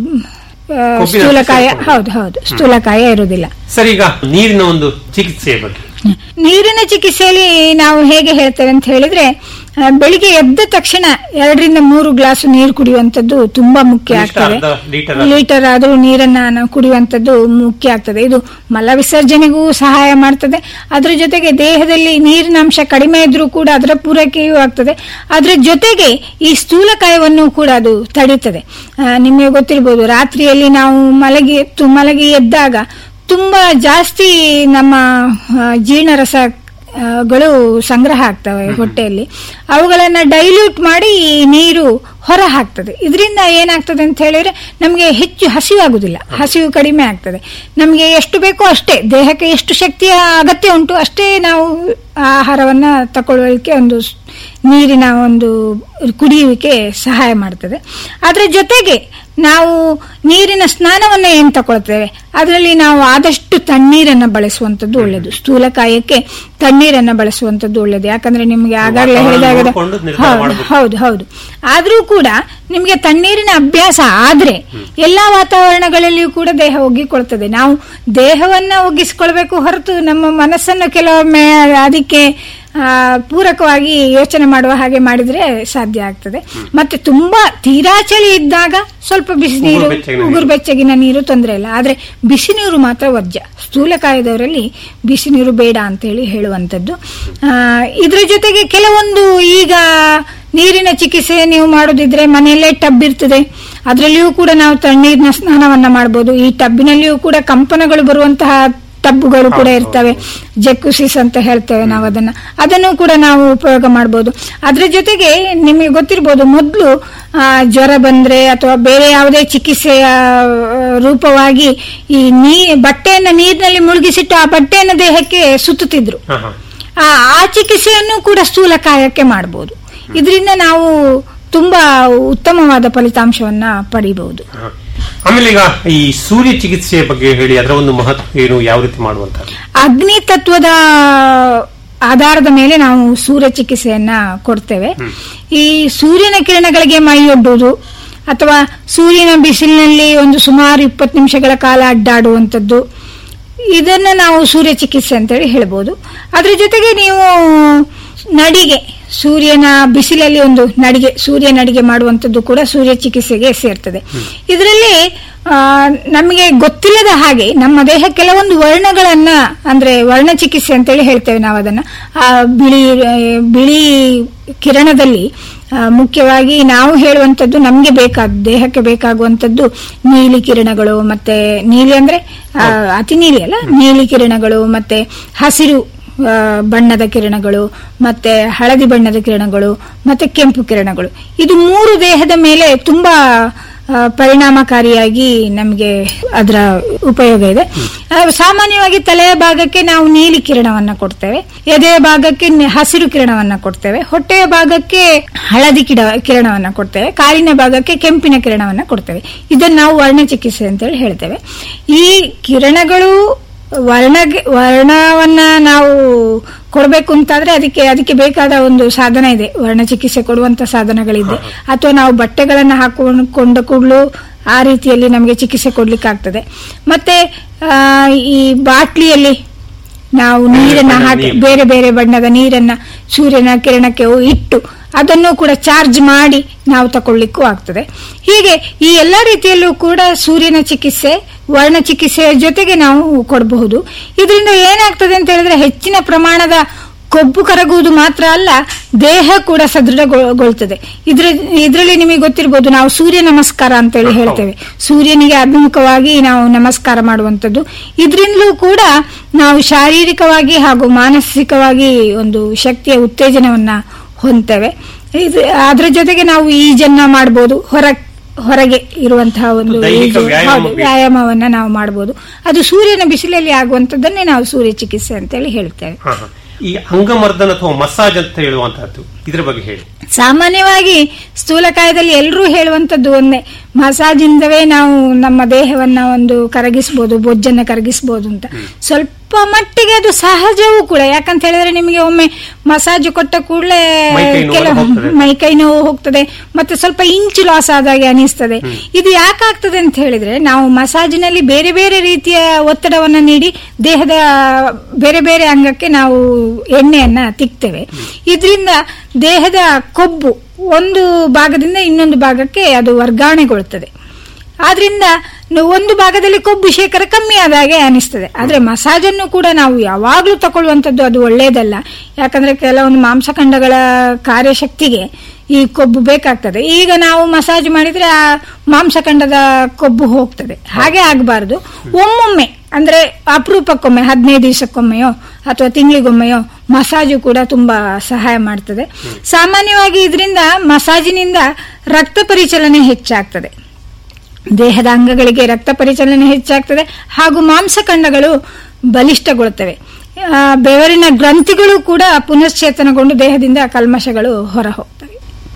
ಆ, ಕೊಬ್ಬಿನ ಸ್ಥೂಲಕಾಯ ಅಂಶ ಹೌದು ಹೌದು ಸ್ಥೂಲಕಾಯ ಇರುವುದಿಲ್ಲ ಸರ್ ಈಗ ನೀರಿನ ಒಂದು ಚಿಕಿತ್ಸೆಯ ಬಗ್ಗೆ ನೀರಿನ ಚಿಕಿತ್ಸೆಯಲ್ಲಿ ನಾವು ಹೇಗೆ ಹೇಳ್ತೇವೆ ಅಂತ ಹೇಳಿದ್ರೆ ಆ, ಬೆಳಿಗ್ಗೆ ಎದ್ದ ತಕ್ಷಣ ಎರಡರಿಂದ ಮೂರು ಗ್ಲಾಸ್ ನೀರು ಕುಡಿಯುವಂತದ್ದು ತುಂಬಾ ಮುಖ್ಯ ಕನಿಷ್ಠ ಆಗ್ತದೆ ಅರ್ಧ ಲೀಟರ್ ಲೀಟರ್ ಆದ್ರೂ ನೀರನ್ನ ನಾವು ಕುಡಿಯುವಂತದ್ದು ಮುಖ್ಯ ಆಗ್ತದೆ ಇದು ಮಲ ವಿಸರ್ಜನೆಗೂ ಸಹಾಯ ಮಾಡ್ತದೆ ಅದ್ರ ಜೊತೆಗೆ ದೇಹದಲ್ಲಿ ನೀರಿನ ಅಂಶ ಕಡಿಮೆ ಇದ್ರೂ ಕೂಡ ಅದರ ಪೂರೈಕೆಯೂ ಆಗ್ತದೆ ಅದ್ರ ಜೊತೆಗೆ ಈ ಸ್ಥೂಲಕಾಯವನ್ನು ಕೂಡ ಅದು ತಡೀತದೆ ಆ, ನಿಮಗೆ ಗೊತ್ತಿರ್ಬೋದು ರಾತ್ರಿಯಲ್ಲಿ ನಾವು ಮಲಗಿ ತು- ಮಲಗಿ ಎದ್ದಾಗ ತುಂಬಾ ಜಾಸ್ತಿ ನಮ್ಮ ಆ, ಜೀರ್ಣರಸ ಆ, ಗಳು ಸಂಗ್ರಹ ಆಗ್ತವೆ ಹೊಟ್ಟೆಯಲ್ಲಿ ಅವುಗಳನ್ನ ಡೈಲ್ಯೂಟ್ ಮಾಡಿ ಈ ನೀರು ಹೊರ ಹಾಕ್ತದೆ ಇದರಿಂದ ಏನಾಗ್ತದೆ ಅಂತ ಹೇಳಿದ್ರೆ ನಮಗೆ ಹೆಚ್ಚು ಹಸಿವಾಗುದಿಲ್ಲ ಹಸಿವು ಕಡಿಮೆ ಆಗ್ತದೆ ನಮಗೆ ಎಷ್ಟು ಬೇಕೋ ಅಷ್ಟೇ ದೇಹಕ್ಕೆ ಎಷ್ಟು ಶಕ್ತಿಯ ಅಗತ್ಯ ಉಂಟು ಅಷ್ಟೇ ನಾವು ಆಹಾರವನ್ನ ತಗೊಳ್ಳಿಕ್ಕೆ ಒಂದು ಸ್- ನೀರಿನ ಒಂದು ಕುಡಿಯುವಿಕೆ ಸಹಾಯ ಮಾಡ್ತದೆ ಅದರ ಜೊತೆಗೆ ನಾವು ನೀರಿನ ಸ್ನಾನವನ್ನ ಏನ್ ತಗೊಳ್ತೇವೆ ಅದರಲ್ಲಿ ನಾವು ಆದಷ್ಟು ತಣ್ಣೀರನ್ನ ಬಳಸುವಂತದ್ದು ಒಳ್ಳೆಯದು ಸ್ಥೂಲಕಾಯಕ್ಕೆ ತಣ್ಣೀರನ್ನ ಬಳಸುವಂತದ್ದು ಒಳ್ಳೆಯದು ಯಾಕಂದ್ರೆ ನಿಮಗೆ ಆಗಾಗಲೇ ವಾತಾವರಣ ಹೇಳಿದಾಗ ನೋಡ್ಕೊಂಡು ನಿರ್ಧಾರ ಹೌದು, ಮಾಡ್ಬೇಕು. ಹೌದು ಹೌದು ಆದ್ರೂ ಕೂಡ ನಿಮಗೆ ತಣ್ಣೀರಿನ ಅಭ್ಯಾಸ ಆದ್ರೆ ಎಲ್ಲಾ ವಾತಾವರಣಗಳಲ್ಲಿಯೂ ಕೂಡ ದೇಹ ಒಗ್ಗಿಕೊಳ್ತದೆ ನಾವು ದೇಹವನ್ನ ಒಗ್ಗಿಸಿಕೊಳ್ಬೇಕು ಹೊರತು ನಮ್ಮ ಮನಸ್ಸನ್ನು ಕೆಲವೊಮ್ಮೆ ಅದಕ್ಕೆ ಆ, ಪೂರಕವಾಗಿ ಯೋಚನೆ ಮಾಡುವ ಹಾಗೆ ಮಾಡಿದ್ರೆ ಸಾಧ್ಯ ಆಗ್ತದೆ ಮತ್ತೆ ತುಂಬಾ ತೀರಾ ಚಳಿ ಇದ್ದಾಗ ಸ್ವಲ್ಪ ಬಿಸಿ ನೀರು ಉಗುರು ಬೆಚ್ಚಗಿನ ಉಗುರು ಬೆಚ್ಚಗಿನ ನೀರು ತೊಂದರೆ ಇಲ್ಲ ಆದ್ರೆ ಬಿಸಿ ನೀರು ಮಾತ್ರ ವರ್ಜ್ಯ ಸ್ಥೂಲಕಾಯದವರಲ್ಲಿ ಬಿಸಿ ನೀರು ಬೇಡ ಅಂತ ಹೇಳಿ ಹೇಳುವಂತದ್ದು ಆ, ಇದ್ರ ಜೊತೆಗೆ ಕೆಲವೊಂದು ಈಗ ನೀರಿನ ಚಿಕಿತ್ಸೆ ನೀವು ಮಾಡೋದಿದ್ರೆ ಮನೆಯಲ್ಲೇ ಟಬ್ ಇರ್ತದೆ ಅದರಲ್ಲಿಯೂ ಕೂಡ ನಾವು ತಣ್ಣೀರಿನ ಸ್ನಾನವನ್ನ ಮಾಡಬಹುದು ಈ ಟಬ್ಬಿನಲ್ಲಿಯೂ ಕೂಡ ಕಂಪನಗಳು ಬರುವಂತಹ ಟಬ್ಬುಗಳು ಕೂಡ ಇರ್ತವೆ ಜಕ್ಕುಸಿಸ್ ಅಂತ ಹೇಳ್ತೇವೆ ನಾವು ಅದನ್ನ ಅದನ್ನು ಕೂಡ ನಾವು ಉಪಯೋಗ ಮಾಡಬಹುದು ಅದ್ರ ಜೊತೆಗೆ ನಿಮಗೆ ಗೊತ್ತಿರ್ಬೋದು ಮೊದಲು ಜ್ವರ ಬಂದ್ರೆ ಅಥವಾ ಬೇರೆ ಯಾವುದೇ ಚಿಕಿತ್ಸೆಯ ಆ, ರೂಪವಾಗಿ ಈ ನೀ ಬಟ್ಟೆಯನ್ನ ನೀರಿನಲ್ಲಿ ಮುಳುಗಿಸಿಟ್ಟು ಆ ಬಟ್ಟೆಯನ್ನ ದೇಹಕ್ಕೆ ಸುತ್ತುತ್ತಿದ್ರು ಹಾ, ಹಾ. ಆ ಆ ಚಿಕಿತ್ಸೆಯನ್ನು ಕೂಡ ಸ್ಥೂಲಕಾಯಕ್ಕೆ ಮಾಡಬಹುದು ಇದರಿಂದ ನಾವು ತುಂಬಾ ಉತ್ತಮವಾದ ಫಲಿತಾಂಶವನ್ನ ಪಡಿಬಹುದು ಹಾ. ಆಮೇಲೆ ಈಗ ಈ ಸೂರ್ಯ ಚಿಕಿತ್ಸೆಯ ಬಗ್ಗೆ ಹೇಳಿ ಅದರ ಒಂದು ಮಹತ್ವ ಏನು ಯಾವ ರೀತಿ ಮಾಡುವಂತ ಅಗ್ನಿ ತತ್ವದ ಆಧಾರದ ಮೇಲೆ ನಾವು ಸೂರ್ಯ ಚಿಕಿತ್ಸೆಯನ್ನ ಕೊಡ್ತೇವೆ ಈ ಸೂರ್ಯನ ಕಿರಣಗಳಿಗೆ ಮೈಯೊಡ್ಡುವುದು ಅಥವಾ ಸೂರ್ಯನ ಬಿಸಿಲಿನಲ್ಲಿ ಒಂದು ಸುಮಾರು ಇಪ್ಪತ್ತು ನಿಮಿಷಗಳ ಕಾಲ ಅಡ್ಡಾಡುವಂಥದ್ದು ಇದನ್ನ ನಾವು ಸೂರ್ಯ ಚಿಕಿತ್ಸೆ ಅಂತೇಳಿ ಹೇಳ್ಬೋದು ಅದ್ರ ಜೊತೆಗೆ ನೀವು ನಡಿಗೆ ಸೂರ್ಯನ ಬಿಸಿಲಲ್ಲಿ ಒಂದು ನಡಿಗೆ ಸೂರ್ಯ ನಡಿಗೆ ಮಾಡುವಂಥದ್ದು ಕೂಡ ಸೂರ್ಯ ಚಿಕಿತ್ಸೆಗೆ ಸೇರ್ತದೆ ಇದರಲ್ಲಿ ಆ, ನಮಗೆ ಗೊತ್ತಿಲ್ಲದ ಹಾಗೆ ನಮ್ಮ ದೇಹ ಕೆಲವೊಂದು ವರ್ಣಗಳನ್ನ ಅಂದ್ರೆ ವರ್ಣ ಚಿಕಿತ್ಸೆ ಅಂತೇಳಿ ಹೇಳ್ತೇವೆ ನಾವು ಅದನ್ನ ಆ ಬಿಳಿ ಆ, ಬಿಳಿ ಕಿರಣದಲ್ಲಿ ಆ, ಮುಖ್ಯವಾಗಿ ನಾವು ಹೇಳುವಂತದ್ದು ನಮಗೆ ಬೇಕಾದ ದೇಹಕ್ಕೆ ಬೇಕಾಗುವಂತದ್ದು ನೀಲಿ ಕಿರಣಗಳು ಮತ್ತೆ ನೀಲಿ ಅಂದ್ರೆ ಆ, ಅತಿ ನೀಲಿ ಅಲ್ಲ ನೀಲಿ ಕಿರಣಗಳು ಮತ್ತೆ ಹಸಿರು ಆ, ಬಣ್ಣದ ಕಿರಣಗಳು ಮತ್ತೆ ಹಳದಿ ಬಣ್ಣದ ಕಿರಣಗಳು ಮತ್ತೆ ಕೆಂಪು ಕಿರಣಗಳು ಇದು ಮೂರು ದೇಹದ ಮೇಲೆ ತುಂಬಾ ಆ, ಪರಿಣಾಮಕಾರಿಯಾಗಿ ನಮಗೆ ಅದರ ಉಪಯೋಗ ಇದೆ ಆ, ಸಾಮಾನ್ಯವಾಗಿ ತಲೆಯ ಭಾಗಕ್ಕೆ ನಾವು ನೀಲಿ ಕಿರಣವನ್ನ ಕೊಡ್ತೇವೆ ಎದೆಯ ಭಾಗಕ್ಕೆ ನಿ- ಹಸಿರು ಕಿರಣವನ್ನ ಕೊಡ್ತೇವೆ ಹೊಟ್ಟೆಯ ಭಾಗಕ್ಕೆ ಹಳದಿ ಕಿಡ ಕಿರಣವನ್ನ ಕೊಡ್ತೇವೆ ಕಾಲಿನ ಭಾಗಕ್ಕೆ ಕೆಂಪಿನ ಕಿರಣವನ್ನ ಕೊಡ್ತೇವೆ ಇದನ್ನು ನಾವು ವರ್ಣ ಚಿಕಿತ್ಸೆ ಅಂತೇಳಿ ಹೇಳ್ತೇವೆ ಈ ಕಿರಣಗಳು ವರ್ಣ ವರ್ಣವನ್ನ ನಾವು ಕೊಡಬೇಕು ಅಂತಾದ್ರೆ ಅದಕ್ಕೆ ಅದಕ್ಕೆ ಬೇಕಾದ ಒಂದು ಸಾಧನ ಇದೆ ವರ್ಣ ಚಿಕಿತ್ಸೆ ಕೊಡುವಂತ ಸಾಧನಗಳಿದೆ ಅಥವಾ ನಾವು ಬಟ್ಟೆಗಳನ್ನ ಹಾಕೊಂಡ ಕೂಡಲು ಆ ರೀತಿಯಲ್ಲಿ ನಮಗೆ ಚಿಕಿತ್ಸೆ ಕೊಡ್ಲಿಕ್ಕೆ ಆಗ್ತದೆ ಮತ್ತೆ ಆ, ಈ ಬಾಟ್ಲಿಯಲ್ಲಿ ನಾವು ನೀರನ್ನ ಬಣ್ಣದ ಹಾಕಿ ನೀರು. ಬೇರೆ ಬೇರೆ ಬಣ್ಣದ ನೀರನ್ನ ಸೂರ್ಯನ ಕಿರಣಕ್ಕೆ ಇಟ್ಟು ಅದನ್ನು ಕೂಡ ಚಾರ್ಜ್ ಮಾಡಿ ನಾವು ತಕೊಳ್ಳಿಕ್ಕೂ ಆಗ್ತದೆ ಹೀಗೆ ಈ ಎಲ್ಲ ರೀತಿಯಲ್ಲೂ ಕೂಡ ಸೂರ್ಯನ ಚಿಕಿತ್ಸೆ ವರ್ಣ ಚಿಕಿತ್ಸೆಯ ಜೊತೆಗೆ ನಾವು ಕೊಡಬಹುದು ಇದರಿಂದ ಏನಾಗ್ತದೆ ಅಂತ ಹೇಳಿದ್ರೆ ಹೆಚ್ಚಿನ ಪ್ರಮಾಣದ ಕೊಬ್ಬು ಕರಗುವುದು ಮಾತ್ರ ಅಲ್ಲ ದೇಹ ಕೂಡ ಸದೃಢಗೊಳ್ತದೆ ಇದ್ರ ಇದರಲ್ಲಿ ನಿಮಗೆ ಗೊತ್ತಿರಬಹುದು ನಾವು ಸೂರ್ಯ ನಮಸ್ಕಾರ ಅಂತೇಳಿ ಹೇಳ್ತೇವೆ ಸೂರ್ಯನಿಗೆ ಅಭಿಮುಖವಾಗಿ ನಾವು ನಮಸ್ಕಾರ ಮಾಡುವಂತದ್ದು ಇದರಿಂದಲೂ ಕೂಡ ನಾವು ಶಾರೀರಿಕವಾಗಿ ಹಾಗೂ ಮಾನಸಿಕವಾಗಿ ಒಂದು ಶಕ್ತಿಯ ಉತ್ತೇಜನವನ್ನ ಹೊಂದ್ತೇವೆ ಇದು ಅದರ ಜೊತೆಗೆ ನಾವು ಈಜನ್ನ ಮಾಡಬಹುದು ಹೊರ ಹೊರಗೆ ಇರುವಂತಹ ಒಂದು ದೈಹಿಕ ಈಜು, ವ್ಯಾಯಾಮ ಹೌದು, ಬೇಕು. ವ್ಯಾಯಾಮವನ್ನ ನಾವು ಮಾಡಬಹುದು ಅದು ಸೂರ್ಯನ ಬಿಸಿಲಲ್ಲಿ ಆಗುವಂತದ್ದನ್ನೇ ನಾವು ಸೂರ್ಯ ಚಿಕಿತ್ಸೆ ಅಂತೇಳಿ ಹೇಳ್ತೇವೆ ಹ, ಹ. ಈ ಅಂಗಮರ್ದನ ಅಥವಾ ಮಸಾಜ್ ಅಂತ ಹೇಳುವಂತಹದ್ದು ಇದ್ರ ಬಗ್ಗೆ ಹೇಳಿ ಸಾಮಾನ್ಯವಾಗಿ ಸ್ಥೂಲಕಾಯದಲ್ಲಿ ಎಲ್ಲರೂ ಹೇಳುವಂತದ್ದು ಒಂದೇ ಮಸಾಜಿಂದವೇ ನಾವು ನಮ್ಮ ದೇಹವನ್ನ ಒಂದು ಕರಗಿಸಬಹುದು ಬೊಜ್ಜನ್ನ ಕರಗಿಸಬಹುದು ಅಂತ ಸ್ವಲ್ಪ ಮಟ್ಟಿಗೆ ಅದು ಸಹಜವೂ ಕೂಡ ಯಾಕಂತ ಹೇಳಿದ್ರೆ ನಿಮಗೆ ಒಮ್ಮೆ ಮಸಾಜ್ ಕೊಟ್ಟ ಕೂಡಲೇ ಮೈಕೈ ನೋವು ಕೆಲವು ಹೋಗ್ತದೆ. ಮೈಕೈ ನೋವು ಹೋಗ್ತದೆ ಮತ್ತೆ ಸ್ವಲ್ಪ ಇಂಚು ಲಾಸ್ ಆದಾಗೆ ಅನಿಸ್ತದೆ ಇದು ಯಾಕಾಗ್ತದೆ ಅಂತ ಹೇಳಿದ್ರೆ ನಾವು ಮಸಾಜಿನಲ್ಲಿ ಬೇರೆ ಬೇರೆ ರೀತಿಯ ಒತ್ತಡವನ್ನ ನೀಡಿ ದೇಹದ ಬೇರೆ ಬೇರೆ ಅಂಗಕ್ಕೆ ನಾವು ಎಣ್ಣೆಯನ್ನ ತಿಕ್ತೇವೆ ಇದರಿಂದ ದೇಹದ ಕೊಬ್ಬು ಒಂದು ಭಾಗದಿಂದ ಇನ್ನೊಂದು ಭಾಗಕ್ಕೆ ಅದು ವರ್ಗಾವಣೆಗೊಳ್ಳುತ್ತದೆ ಆದ್ರಿಂದ ನ- ಒಂದು ಭಾಗದಲ್ಲಿ ಕೊಬ್ಬು ಶೇಕರ ಕಮ್ಮಿ ಆದಾಗೆ ಅನಿಸ್ತದೆ ಆದ್ರೆ ಮಸಾಜ್ ಅನ್ನು ಕೂಡ ನಾವು ಯಾವಾಗ್ಲೂ ತಗೊಳ್ಳುವಂತದ್ದು ಅದು ಒಳ್ಳೆಯದಲ್ಲ ಯಾಕಂದ್ರೆ ಕೆಲವೊಂದು ಮಾಂಸಖಂಡಗಳ ಕಾರ್ಯಶಕ್ತಿಗೆ ಈ ಕೊಬ್ಬು ಬೇಕಾಗ್ತದೆ ಈಗ ನಾವು ಮಸಾಜ್ ಮಾಡಿದ್ರೆ ಆ ಮಾಂಸಖಂಡದ ಕೊಬ್ಬು ಹೋಗ್ತದೆ ಹಾಗೆ ಆಗಬಾರದು ಒಮ್ಮೊಮ್ಮೆ ಅಂದ್ರೆ ಅಪರೂಪಕ್ಕೊಮ್ಮೆ ಹದಿನೈದು ದಿವಸಕ್ಕೊಮ್ಮೆಯೋ ಅಥವಾ ತಿಂಗಳಿಗೊಮ್ಮೆಯೋ ಮಸಾಜು ಕೂಡ ತುಂಬಾ ಸಹಾಯ ಮಾಡ್ತದೆ ಸಾಮಾನ್ಯವಾಗಿ ಇದರಿಂದ ಮಸಾಜಿನಿಂದ ರಕ್ತ ಪರಿಚಲನೆ ಹೆಚ್ಚಾಗ್ತದೆ ದೇಹದ ಅಂಗಗಳಿಗೆ ರಕ್ತ ಪರಿಚಲನೆ ಹೆಚ್ಚಾಗ್ತದೆ ಹಾಗೂ ಮಾಂಸಖಂಡಗಳು ಬಲಿಷ್ಠಗೊಳ್ಳುತ್ತವೆ ಆ, ಬೆವರಿನ ಗ್ರಂಥಿಗಳು ಕೂಡ ಪುನಶ್ಚೇತನಗೊಂಡು ದೇಹದಿಂದ ಕಲ್ಮಶಗಳು ಹೊರ ಹೋಗ್ತವೆ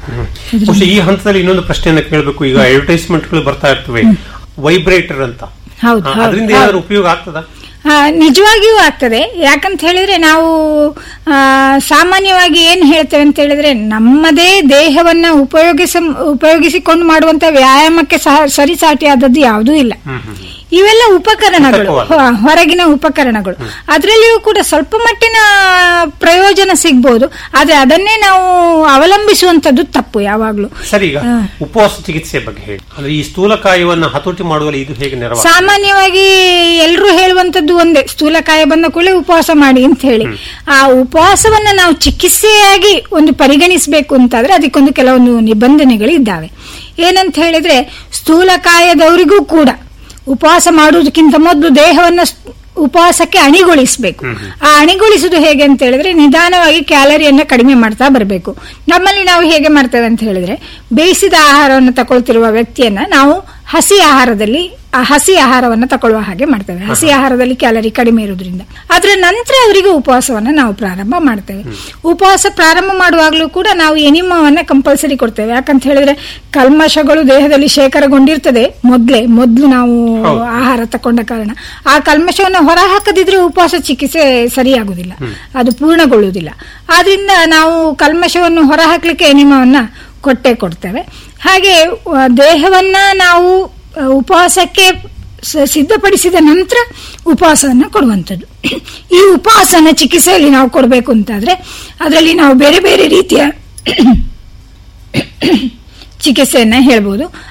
ಬಹುಶಃ ಈ ಹಂತದಲ್ಲಿ ಇನ್ನೊಂದು ಪ್ರಶ್ನೆಯನ್ನ ಕೇಳಬೇಕು ಈಗ ಅಡ್ವರ್ಟೈಸ್ಮೆಂಟ್ ಗಳು ಬರ್ತಾ ಇರ್ತವೆ ವೈಬ್ರೇಟರ್ ಅಂತ ಹೌದು, ಆ, ಹೌದು, ಅದರಿಂದ ಹೌದು. ಏನಾದ್ರು ಉಪಯೋಗ ಆಗ್ತದ ಆ, ನಿಜವಾಗಿಯೂ ಆಗ್ತದೆ ಯಾಕಂತ ಹೇಳಿದ್ರೆ ನಾವು ಆ, ಸಾಮಾನ್ಯವಾಗಿ ಏನ್ ಹೇಳ್ತೇವೆ ಅಂತ ಹೇಳಿದ್ರೆ ನಮ್ಮದೇ ದೇಹವನ್ನ ಉಪಯೋಗಿಸ ಉಪಯೋಗಿಸಿಕೊಂಡು ಮಾಡುವಂತ ವ್ಯಾಯಾಮಕ್ಕೆ ಸಹ ಸರಿಸಾಟಿಯಾದದ್ದು ಯಾವುದೂ ಇಲ್ಲ ಇವೆಲ್ಲ ಉಪಕರಣಗಳು ಕೃತಕವಾದ. ಹೊ- ಹೊರಗಿನ ಉಪಕರಣಗಳು ಅದರಲ್ಲಿಯೂ ಕೂಡ ಸ್ವಲ್ಪ ಮಟ್ಟಿನ ಪ್ರಯೋಜನ ಸಿಗ್ಬೋದು ಆದ್ರೆ ಅದನ್ನೇ ನಾವು ಅವಲಂಬಿಸುವಂತದ್ದು ತಪ್ಪು ಯಾವಾಗ್ಲೂ ಸರಿ ಈಗ ಉಪವಾಸ ಚಿಕಿತ್ಸೆ ಬಗ್ಗೆ ಹೇಳಿ ಅಂದ್ರೆ ಈ ಸ್ಥೂಲಕಾಯವನ್ನು ಹತೋಟಿ ಮಾಡುವಲ್ಲಿ ಇದು ಹೇಗೆ ನೆರವು ಸಾಮಾನ್ಯವಾಗಿ ಎಲ್ಲರೂ ಹೇಳುವಂತದ್ದು ಒಂದೇ ಸ್ಥೂಲಕಾಯ ಬಂದ ಕೂಡಲೇ ಉಪವಾಸ ಮಾಡಿ ಅಂತ ಹೇಳಿ ಆ ಉಪವಾಸವನ್ನ ನಾವು ಚಿಕಿತ್ಸೆಯಾಗಿ ಒಂದು ಪರಿಗಣಿಸಬೇಕು ಅಂತಾದ್ರೆ ಅದಕ್ಕೊಂದು ಕೆಲವೊಂದು ನಿಬಂಧನೆಗಳು ಇದ್ದಾವೆ ಏನಂತ ಹೇಳಿದ್ರೆ ಸ್ಥೂಲಕಾಯದವರಿಗೂ ಕೂಡ ಉಪವಾಸ ಮಾಡುವುದಕ್ಕಿಂತ ಮೊದಲು ದೇಹವನ್ನ ಸ್- ಉಪವಾಸಕ್ಕೆ ಅಣಿಗೊಳಿಸಬೇಕು ಆ ಅಣಿಗೊಳಿಸುವುದು ಹೇಗೆ ಅಂತ ಹೇಳಿದ್ರೆ ನಿಧಾನವಾಗಿ ಕ್ಯಾಲರಿಯನ್ನ ಕಡಿಮೆ ಮಾಡ್ತಾ ಬರಬೇಕು ನಮ್ಮಲ್ಲಿ ನಾವು ಹೇಗೆ ಮಾಡ್ತೇವೆ ಅಂತ ಹೇಳಿದ್ರೆ ಬೇಯಿಸಿದ ಆಹಾರವನ್ನು ತಗೊಳ್ತಿರುವ ವ್ಯಕ್ತಿಯನ್ನ ನಾವು ಹಸಿ ಆಹಾರದಲ್ಲಿ ಆ ಹಸಿ ಆಹಾರವನ್ನು ತಗೊಳ್ಳುವ ಹಾಗೆ ಮಾಡ್ತೇವೆ ಹಸಿ ಆಹಾರದಲ್ಲಿ ಕ್ಯಾಲರಿ ಕಡಿಮೆ ಇರೋದ್ರಿಂದ ಅದರ ನಂತರ ಅವರಿಗೆ ಉಪವಾಸವನ್ನ ನಾವು ಪ್ರಾರಂಭ ಮಾಡ್ತೇವೆ ಉಪವಾಸ ಪ್ರಾರಂಭ ಮಾಡುವಾಗಲೂ ಕೂಡ ನಾವು ಎನಿಮವನ್ನ ಕಂಪಲ್ಸರಿ ಕೊಡ್ತೇವೆ ಯಾಕಂತ ಹೇಳಿದ್ರೆ ಕಲ್ಮಶಗಳು ದೇಹದಲ್ಲಿ ಶೇಖರಗೊಂಡಿರ್ತದೆ ಮೊದ್ಲೇ ಮೊದ್ಲು ನಾವು ಆಹಾರ ತಕೊಂಡ ಕಾರಣ ಆ ಕಲ್ಮಶವನ್ನು ಹೊರ ಹಾಕದಿದ್ರೆ ಉಪವಾಸ ಚಿಕಿತ್ಸೆ ಸರಿಯಾಗುದಿಲ್ಲ ಅದು ಪೂರ್ಣಗೊಳ್ಳುವುದಿಲ್ಲ ಆದ್ರಿಂದ ನಾವು ಕಲ್ಮಶವನ್ನು ಹೊರ ಹಾಕ್ಲಿಕ್ಕೆ ಎನಿಮವನ್ನ ಕೊಟ್ಟೆ ಕೊಡ್ತೇವೆ ಹಾಗೆ ಆ, ದೇಹವನ್ನ ನಾವು ಆ, ಉಪವಾಸಕ್ಕೆ ಸ- ಸಿದ್ಧಪಡಿಸಿದ ನಂತರ ಉಪವಾಸವನ್ನು ಕೊಡುವಂಥದ್ದು ಈ ಉಪವಾಸನ ಚಿಕಿತ್ಸೆಯಲ್ಲಿ ನಾವು ಕೊಡಬೇಕು ಅಂತಾದ್ರೆ ಅದರಲ್ಲಿ ನಾವು ಬೇರೆ ಬೇರೆ ರೀತಿಯ ಚಿಕಿತ್ಸೆಯನ್ನ ಹೇಳ್ಬೋದು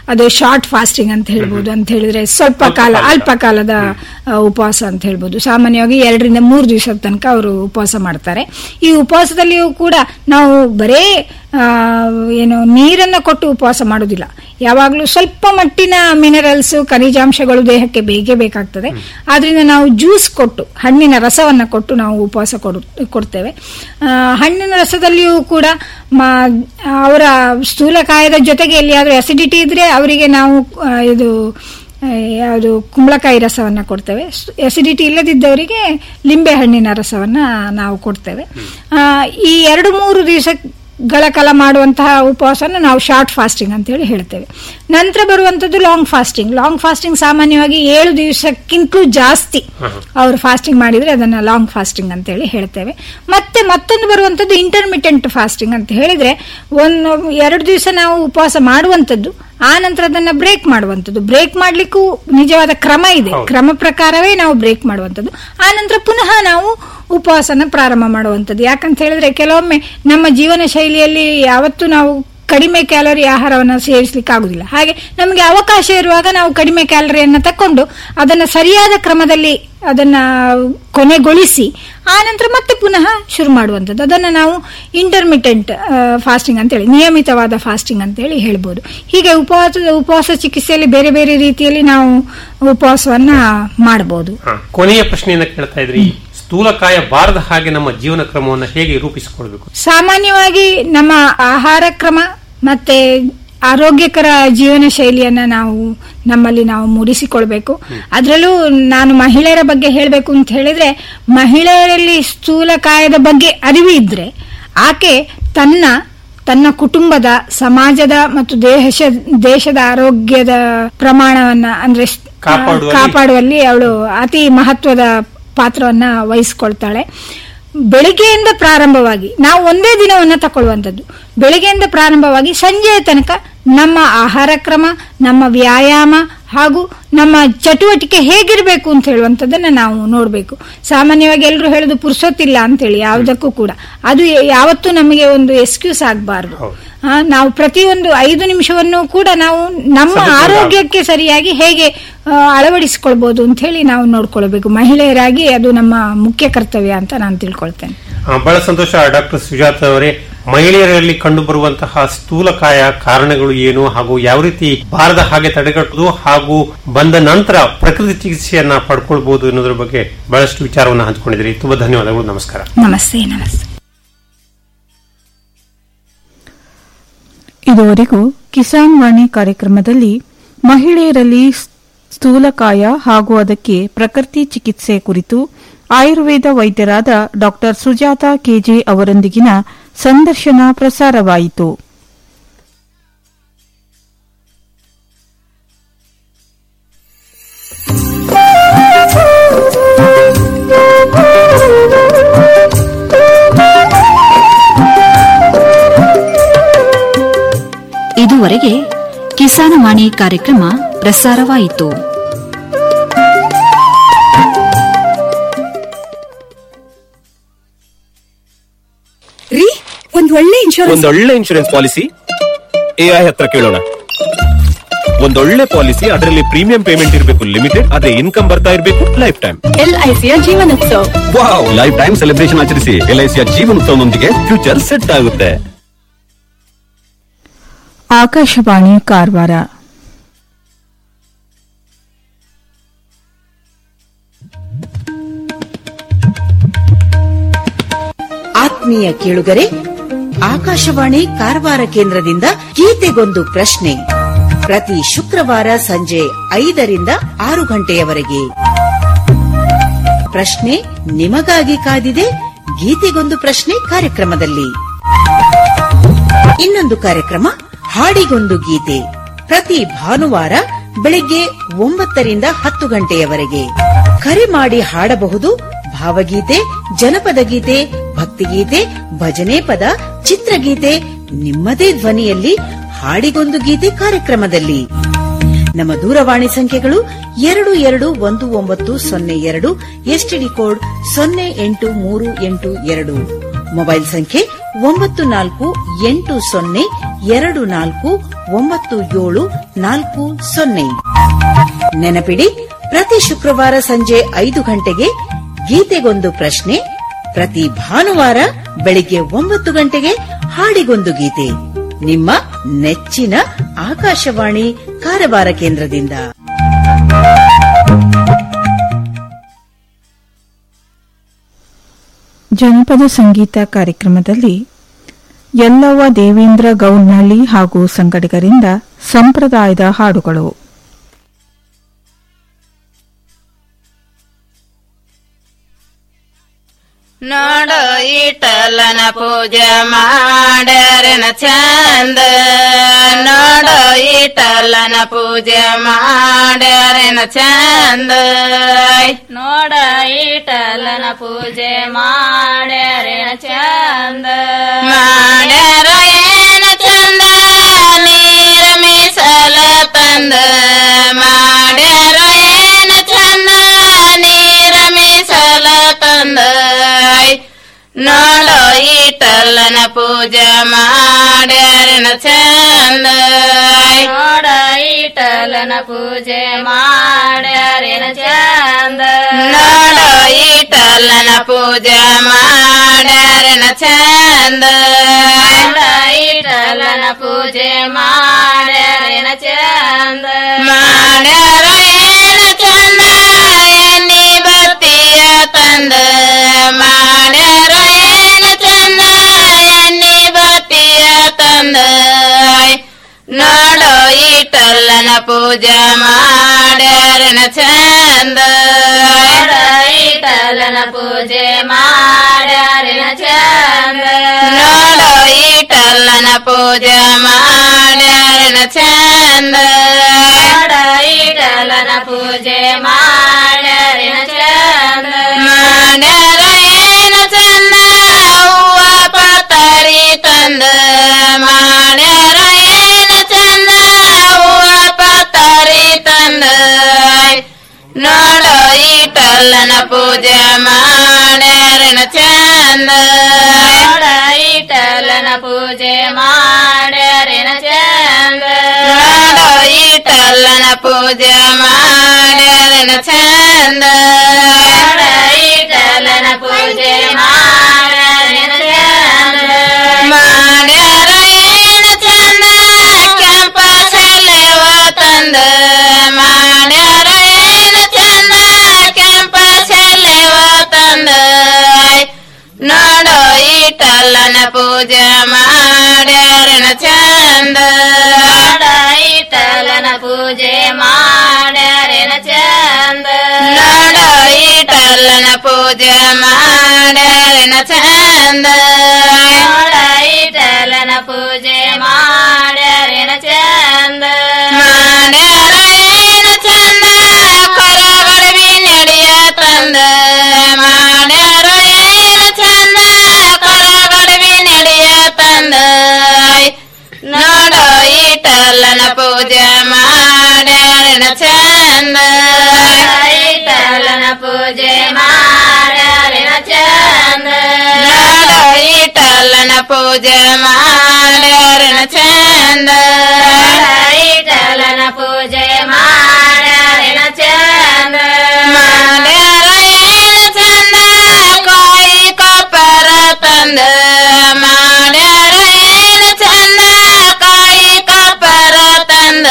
ಅದು ಶಾರ್ಟ್ ಫಾಸ್ಟಿಂಗ್ ಅಂತ ಹೇಳ್ಬೋದು ಅಂತ ಹೇಳಿದ್ರೆ ಸ್ವಲ್ಪ ಕಾಲ ಅಲ್ಪ ಕಾಲದ ಆ, ಉಪವಾಸ ಅಂತ ಹೇಳ್ಬೋದು ಸಾಮಾನ್ಯವಾಗಿ ಎರಡರಿಂದ ಮೂರು ದಿವಸದ ತನಕ ಅವರು ಉಪವಾಸ ಮಾಡ್ತಾರೆ ಈ ಉಪವಾಸದಲ್ಲಿಯೂ ಕೂಡ ನಾವು ಬರೇ ಆ, ಏನು ನೀರನ್ನ ಕೊಟ್ಟು ಉಪವಾಸ ಮಾಡೋದಿಲ್ಲ ಯಾವಾಗಲೂ ಸ್ವಲ್ಪ ಮಟ್ಟಿನ ಮಿನರಲ್ಸ್ ಖನಿಜಾಂಶಗಳು ದೇಹಕ್ಕೆ ಬೇಕೇ ಬೇಕಾಗ್ತದೆ ಆದ್ರಿಂದ ನಾವು ಜ್ಯೂಸ್ ಕೊಟ್ಟು ಹಣ್ಣಿನ ರಸವನ್ನ ಕೊಟ್ಟು ನಾವು ಉಪವಾಸ ಕೊಡು- ಕೊಡ್ತೇವೆ ಆ, ಹಣ್ಣಿನ ರಸದಲ್ಲಿಯೂ ಕೂಡ ಮ- ಅವರ ಸ್ಥೂಲಕಾಯದ ಜೊತೆಗೆ ಎಲ್ಲಿಯಾದ್ರೂ ಅಸಿಡಿಟಿ ಇದ್ರೆ ಅವರಿಗೆ ನಾವು ಆ, ಇದು ಆ, ಯಾವುದು ಕುಂಬಳಕಾಯಿ ರಸವನ್ನ ಕೊಡ್ತೇವೆ ಎಸಿಡಿಟಿ ಇಲ್ಲದಿದ್ದವರಿಗೆ ಲಿಂಬೆ ಹಣ್ಣಿನ ರಸವನ್ನ ನಾವು ಕೊಡ್ತೇವೆ ಆ, ಈ ಎರಡು ಮೂರು ದಿವಸಗಳ ಕಾಲ ಮಾಡುವಂತಹ ಉಪವಾಸನ ನಾವು ಶಾರ್ಟ್ ಫಾಸ್ಟಿಂಗ್ ಅಂತ ಹೇಳಿ ಹೇಳ್ತೇವೆ ನಂತರ ಬರುವಂತದ್ದು ಲಾಂಗ್ ಫಾಸ್ಟಿಂಗ್ ಲಾಂಗ್ ಫಾಸ್ಟಿಂಗ್ ಸಾಮಾನ್ಯವಾಗಿ ಏಳು ದಿವಸಕ್ಕಿಂತಲೂ ಜಾಸ್ತಿ ಅವರು ಫಾಸ್ಟಿಂಗ್ ಮಾಡಿದ್ರೆ ಅದನ್ನ ಲಾಂಗ್ ಫಾಸ್ಟಿಂಗ್ ಅಂತ ಹೇಳಿ ಹೇಳ್ತೇವೆ ಮತ್ತೆ ಮತ್ತೊಂದು ಬರುವಂತದ್ದು ಇಂಟರ್ಮಿಟೆಂಟ್ ಫಾಸ್ಟಿಂಗ್ ಅಂತ ಹೇಳಿದ್ರೆ ಒಂದು ಎರಡು ದಿವಸ ನಾವು ಉಪವಾಸ ಮಾಡುವಂತದ್ದು ಆ ನಂತರ ಅದನ್ನ ಬ್ರೇಕ್ ಮಾಡುವಂತದ್ದು ಬ್ರೇಕ್ ಮಾಡ್ಲಿಕ್ಕೂ ನಿಜವಾದ ಕ್ರಮ ಇದೆ ಕ್ರಮ ಪ್ರಕಾರವೇ ನಾವು ಬ್ರೇಕ್ ಮಾಡುವಂತದ್ದು ಆ ನಂತರ ಪುನಃ ನಾವು ಉಪವಾಸನ ಪ್ರಾರಂಭ ಮಾಡುವಂತದ್ದು ಯಾಕಂತ ಹೇಳಿದ್ರೆ ಕೆಲವೊಮ್ಮೆ ನಮ್ಮ ಜೀವನ ಶೈಲಿಯಲ್ಲಿ ಯಾವತ್ತೂ ನಾವು ಕಡಿಮೆ ಕ್ಯಾಲರಿ ಆಹಾರವನ್ನು ಸೇವಿಸಲಿಕ್ಕೆ ಆಗುದಿಲ್ಲ ಹಾಗೆ ನಮಗೆ ಅವಕಾಶ ಇರುವಾಗ ನಾವು ಕಡಿಮೆ ಕ್ಯಾಲರಿಯನ್ನು ತಕೊಂಡು ಅದನ್ನ ಸರಿಯಾದ ಕ್ರಮದಲ್ಲಿ ಅದನ್ನ ಕೊನೆಗೊಳಿಸಿ ಆ ನಂತರ ಮತ್ತೆ ಪುನಃ ಶುರು ಮಾಡುವಂಥದ್ದು ಅದನ್ನ ನಾವು ಇಂಟರ್ಮಿಟೆಂಟ್ ಫಾಸ್ಟಿಂಗ್ ಅಂತೇಳಿ ನಿಯಮಿತವಾದ ಫಾಸ್ಟಿಂಗ್ ಅಂತೇಳಿ ಹೇಳ್ಬೋದು ಹೀಗೆ ಉಪವಾಸ ಉಪವಾಸ ಚಿಕಿತ್ಸೆಯಲ್ಲಿ ಬೇರೆ ಬೇರೆ ರೀತಿಯಲ್ಲಿ ನಾವು ಉಪವಾಸವನ್ನ ಮಾಡಬಹುದು ಹ, ಕೊನೆಯ ಪ್ರಶ್ನೆಯನ್ನ ಕೇಳ್ತಾ ಇದ್ರಿ ಸ್ಥೂಲಕಾಯ ಬಾರದ ಹಾಗೆ ನಮ್ಮ ಜೀವನ ಕ್ರಮವನ್ನು ಹೇಗೆ ರೂಪಿಸಿಕೊಳ್ಬೇಕು ಸಾಮಾನ್ಯವಾಗಿ ನಮ್ಮ ಆಹಾರ ಕ್ರಮ ಮತ್ತೆ ಆರೋಗ್ಯಕರ ಜೀವನ ಶೈಲಿಯನ್ನ ನಾವು ನಮ್ಮಲ್ಲಿ ನಾವು ಮೂಡಿಸಿಕೊಳ್ಬೇಕು ಅದರಲ್ಲೂ ನಾನು ಮಹಿಳೆಯರ ಬಗ್ಗೆ ಹೇಳಬೇಕು ಅಂತ ಹೇಳಿದ್ರೆ ಮಹಿಳೆಯರಲ್ಲಿ ಸ್ಥೂಲಕಾಯದ ಬಗ್ಗೆ ಅರಿವು ಇದ್ರೆ ಆಕೆ ತನ್ನ ತನ್ನ ಕುಟುಂಬದ ಸಮಾಜದ ಮತ್ತು ದೇಶ ದೇಶದ ಆರೋಗ್ಯದ ಪ್ರಮಾಣವನ್ನ ಅಂದ್ರೆ ಸ್- ಕಾಪಾಡುವಲ್ಲಿ- ಕಾಪಾಡುವಲ್ಲಿ ಅವಳು ಅತಿ ಮಹತ್ವದ ಪಾತ್ರವನ್ನ ವಹಿಸಿಕೊಳ್ತಾಳೆ ಬೆಳಿಗ್ಗೆಯಿಂದ ಪ್ರಾರಂಭವಾಗಿ ನಾವು ಒಂದೇ ದಿನವನ್ನ ತಗೊಳ್ಳುವಂಥದ್ದು ಬೆಳಿಗ್ಗೆಯಿಂದ ಪ್ರಾರಂಭವಾಗಿ ಸಂಜೆಯ ತನಕ ನಮ್ಮ ಆಹಾರ ಕ್ರಮ ನಮ್ಮ ವ್ಯಾಯಾಮ ಹಾಗೂ ನಮ್ಮ ಚಟುವಟಿಕೆ ಹೇಗಿರಬೇಕು ಅಂತ ಹೇಳುವಂಥದ್ದನ್ನ ನಾವು ನೋಡಬೇಕು ಸಾಮಾನ್ಯವಾಗಿ ಎಲ್ಲರೂ ಹೇಳುದು ಪುರ್ಸೊತ್ತಿಲ್ಲ ಅಂತೇಳಿ ಯಾವುದಕ್ಕೂ ಕೂಡ ಅದು ಯಾವತ್ತೂ ನಮಗೆ ಒಂದು ಎಕ್ಸ್ಕ್ಯೂಸ್ ಆಗಬಾರ್ದು ನಾವು ಪ್ರತಿಯೊಂದು ಐದು ನಿಮಿಷವನ್ನು ಕೂಡ ನಾವು ನಮ್ಮ ಆರೋಗ್ಯಕ್ಕೆ ಸರಿಯಾಗಿ ಹೇಗೆ ಆ, ಅಳವಡಿಸಿಕೊಳ್ಬಹುದು ಅಂತ ಹೇಳಿ ನಾವು ನೋಡ್ಕೊಳ್ಬೇಕು ಮಹಿಳೆಯರಾಗಿ ಅದು ನಮ್ಮ ಮುಖ್ಯ ಕರ್ತವ್ಯ ಅಂತ ನಾನು ತಿಳ್ಕೊಳ್ತೇನೆ ಆ, ಬಹಳ ಸಂತೋಷ ಡಾಕ್ಟರ್ ಸುಜಾತ ಅವರೇ ಮಹಿಳೆಯರಲ್ಲಿ ಕಂಡು ಬರುವಂತಹ ಸ್ಥೂಲಕಾಯ ಕಾರಣಗಳು ಏನು ಹಾಗೂ ಯಾವ ರೀತಿ ಬಾರದ ಹಾಗೆ ತಡೆಗಟ್ಟುವುದು ಹಾಗೂ ಬಂದ ನಂತರ ಪ್ರಕೃತಿ ಚಿಕಿತ್ಸೆಯನ್ನ ಪಡ್ಕೊಳ್ಬಹುದು ಅನ್ನೋದ್ರ ಬಗ್ಗೆ ಬಹಳಷ್ಟು ವಿಚಾರವನ್ನು ಹಂಚಿಕೊಂಡಿದ್ರಿ ತುಂಬಾ ಧನ್ಯವಾದಗಳು ನಮಸ್ಕಾರ ನಮಸ್ತೆ ನಮಸ್ತೆ ಇದುವರೆಗೂ ಕಿಸಾನ್ ವಾಣಿ ಕಾರ್ಯಕ್ರಮದಲ್ಲಿ ಮಹಿಳೆಯರಲ್ಲಿ ಸ್ಥೂಲಕಾಯ ಹಾಗೂ ಅದಕ್ಕೆ ಪ್ರಕೃತಿ ಚಿಕಿತ್ಸೆ ಕುರಿತು ಆಯುರ್ವೇದ ವೈದ್ಯರಾದ ಡಾ ಸುಜಾತ ಕೆಜೆ ಅವರೊಂದಿಗಿನ ಸಂದರ್ಶನ ಪ್ರಸಾರವಾಯಿತು ಇದುವರೆಗೆ ಕಿಸಾನವಾಣಿ ಕಾರ್ಯಕ್ರಮ ಪ್ರಸಾರವಾಯಿತು ರೀ ಒಂದ್ ಒಳ್ಳೆ ಇನ್ಶೂರೆನ್ಸ್ ಒಂದೊಳ್ಳೆ ಇನ್ಶೂರೆನ್ಸ್ ಪಾಲಿಸಿ ಎಐ ಹತ್ರ ಕೇಳೋಣ ಒಂದೊಳ್ಳೆ ಪಾಲಿಸಿ ಅದರಲ್ಲಿ ಪ್ರೀಮಿಯಂ ಪೇಮೆಂಟ್ ಇರಬೇಕು ಲಿಮಿಟೆಡ್ ಅದೇ ಇನ್ಕಮ್ ಬರ್ತಾ ಇರಬೇಕು ಲೈಫ್ ಟೈಮ್ ಎಲ್ಐಸಿಯ ಜೀವನೋತ್ಸವ ವಾವ್ ಲೈಫ್ ಟೈಮ್ ಸೆಲೆಬ್ರೇಷನ್ ಆಚರಿಸಿ ಎಲ್ಐಸಿಯ ಜೀವನೋತ್ಸವದೊಂದಿಗೆ ಫ್ಯೂಚರ್ ಸೆಟ್ ಆಗುತ್ತೆ ಆಕಾಶವಾಣಿ ಕಾರವಾರ ಆತ್ಮೀಯ ಕೇಳುಗರೆ ಆಕಾಶವಾಣಿ ಕಾರವಾರ ಕೇಂದ್ರದಿಂದ ಗೀತೆಗೊಂದು ಪ್ರಶ್ನೆ ಪ್ರತಿ ಶುಕ್ರವಾರ ಸಂಜೆ ಐದರಿಂದ ಆರು ಗಂಟೆಯವರೆಗೆ ಪ್ರಶ್ನೆ ನಿಮಗಾಗಿ ಕಾದಿದೆ ಗೀತೆಗೊಂದು ಪ್ರಶ್ನೆ ಕಾರ್ಯಕ್ರಮದಲ್ಲಿ ಇನ್ನೊಂದು ಕಾರ್ಯಕ್ರಮ ಹಾಡಿಗೊಂದು ಗೀತೆ ಪ್ರತಿ ಭಾನುವಾರ ಬೆಳಿಗ್ಗೆ ಒಂಬತ್ತರಿಂದ ಹತ್ತು ಗಂಟೆಯವರೆಗೆ ಕರೆ ಮಾಡಿ ಹಾಡಬಹುದು ಭಾವಗೀತೆ ಜನಪದ ಗೀತೆ ಭಕ್ತಿಗೀತೆ ಭಜನೆ ಪದ ಚಿತ್ರಗೀತೆ ನಿಮ್ಮದೇ ಧ್ವನಿಯಲ್ಲಿ ಹಾಡಿಗೊಂದು ಗೀತೆ ಕಾರ್ಯಕ್ರಮದಲ್ಲಿ ನಮ್ಮ ದೂರವಾಣಿ ಸಂಖ್ಯೆಗಳು ಎರಡು ಎರಡು ಒಂದು ಒಂಬತ್ತು ಸೊನ್ನೆ ಎರಡು ಎಸ್ಟಿಡಿ ಕೋಡ್ ಸೊನ್ನೆ ಎಂಟು ಮೂರು ಎಂಟು ಎರಡು ಮೊಬೈಲ್ ಸಂಖ್ಯೆ ಒಂಬತ್ತು ನಾಲ್ಕು ಎಂಟು ಸೊನ್ನೆ ಎರಡು ನಾಲ್ಕು ಒಂಬತ್ತು ಏಳು ನಾಲ್ಕು ಸೊನ್ನೆ ನೆನಪಿಡಿ ಪ್ರತಿ ಶುಕ್ರವಾರ ಸಂಜೆ ಐದು ಗಂಟೆಗೆ ಗೀತೆಗೊಂದು ಪ್ರಶ್ನೆ ಪ್ರತಿ ಭಾನುವಾರ ಬೆಳಿಗ್ಗೆ ಒಂಬತ್ತು ಗಂಟೆಗೆ ಹಾಡಿಗೊಂದು ಗೀತೆ ನಿಮ್ಮ ನೆಚ್ಚಿನ ಆಕಾಶವಾಣಿ ಕಾರವಾರ ಕೇಂದ್ರದಿಂದ ಜನಪದ ಸಂಗೀತ ಕಾರ್ಯಕ್ರಮದಲ್ಲಿ ಯಲ್ಲವ್ವ ದೇವೇಂದ್ರ ಗೌನಹಳ್ಳಿ ಹಾಗೂ ಸಂಗಡಿಗರಿಂದ ಸಂಪ್ರದಾಯದ ಹಾಡುಗಳು ನೋಡು ಇಟಲನ ಪೂಜೆ ಮಾಡ್ಯಾರನ ಚಂದ ನೋಡು ಇಟಲನ ಪೂಜೆ ಮಾಡ್ಯಾರನ ಚಂದ ನೋಡ ಇಟಲನ ಪೂಜೆ ಮಾಡ್ಯಾರನ ಚಂದ ಮಾಡ್ಯಾರ ಏನ ಚಂದ ನೀರ ಮೀಸಲ ತಂದ ಮಾಡ್ಯಾರ ಏನ ಚಂದ ನೀರ ಮೀಸಲ ತಂದ ನೋಡೋ ಈಟಲ್ಲನ ಪೂಜೆ ಮಾಡ್ಯಾರನ ಚಂದ ನೋಡ ಈಟಲನ ಪೂಜೆ ಮಾಡ್ಯಾರನ ಚಂದ ನೋಡೋ ಈಟಲ್ಲನ ಪೂಜೆ ಮಾಡ್ಯಾರನ ಚಂದ ಈಟಲನ ಪೂಜೆ ಮಾಡ್ಯಾರನ ಚಂದ ಮಾಡ್ಯಾರ ಏನ ಚಂದ ಎಣ್ಣಿ ಬತ್ತಿಯ ತಂದ ಮಾಡ್ಯಾರ ಏನ ಚಂದ ಎಣ್ಣಿ ಬತ್ತಿಯ ತಂದ ನೋಡೋ ಈಟಲ್ಲನ ಪೂಜೆ ಮಾಡ್ಯಾರನ ಚಂದ ಈಟಲ್ಲನ ಪೂಜೆ ಮಾಡ್ಯಾರನ ಚಂದ ನೋಡೋ ಈಟಲ್ಲನ ಪೂಜೆ ಮಾಡ್ಯಾರನ ಚಂದ ಈಟಲ್ಲನ ಪೂಜೆ ಮಾಡ್ಯಾರನ ಚಂದ ಮಾಡ್ಯಾರ ಏನ ಚಂದ ಹೂವ ಪತರಿ ತಂದ ಮಾಡ್ಯಾರ ಏನ ಚಂದ ಹೂವ ಪತರಿ ತಂದ ನೋಡೋ ಈಟಲ್ಲನ ಪೂಜೆ ಮಾಡ್ಯಾರನ ಚಂದ ನೋಡ ಈಟಲ್ಲನ ಪೂಜೆ ಮಾಡ್ಯಾರನ ಚಂದ ನೋಡೋ ಈಟಲ್ಲನ ಪೂಜೆ ಮಾಡ್ಯಾರನ ಚಂದ ನೋಡ ಈಟಲ್ಲನ ಪೂಜೆ ಮಾಡ್ಯಾರನ ಚಂದ ಮಾಡ್ಯಾರ ಏನ ಚಂದ ಕೆಂಪ ಸೆಲೆವ ತಂದ ಮಾಡ್ಯಾರ ಏನ ಚಂದ ಕೆಂಪ ಸೆಲೆವ ತಂದ ನೋಡೋ ಈಟಲ್ಲನ ಪೂಜೆ ಮಾಡ್ಯಾರನ ಚಂದ ನೋಡ ಈಟಲ್ಲನ ಪೂಜೆ ಮಾಡ್ಯಾರನ ಚಂದ ನೋಡೋ ಈಟಲ್ಲನ ಪೂಜೆ ಮಾಡ್ಯಾರನ ಚಂದ ನೋಡ ಈಟಲ್ಲನ ಪೂಜೆ ಮಾಡ್ಯಾರನ ಚಂದ ಮಾಡ್ಯಾರ ಏನ ಚಂದ ಕೊರಗಡವಿ ನಡೆಯ ತಂದ ಮಾಡ್ಯಾರ ಏನ ಚಂದ ಕೊರಗಡವಿ ನಡೆಯ ತಂದ ನೋಡೋ ಈಟಲ್ಲನ ಪೂಜೆ ಮಾಡ್ಯಾರನ ಚಂದ ಈಟಲ್ಲನ ಪೂಜೆ ಮಾಡ್ಯಾರನ ಚಂದ ನೋಡೋ ಈಟಲ್ಲನ ಪೂಜೆ ಮಾಡ್ಯಾರನ ಚಂದ ಈಟಲ್ಲನ ಪೂಜೆ ಮಾಡ್ಯಾರನ ಚಂದ ಮಾಡ್ಯಾರ ಏನ ಚಂದ ಕಾಯಿ ಕೊಪ್ಪರ ತಂದ ಮಾಡ್ಯಾರ ಏನ ಚಂದ ಕಾಯಿ ಕೊಪ್ಪರ ತಂದ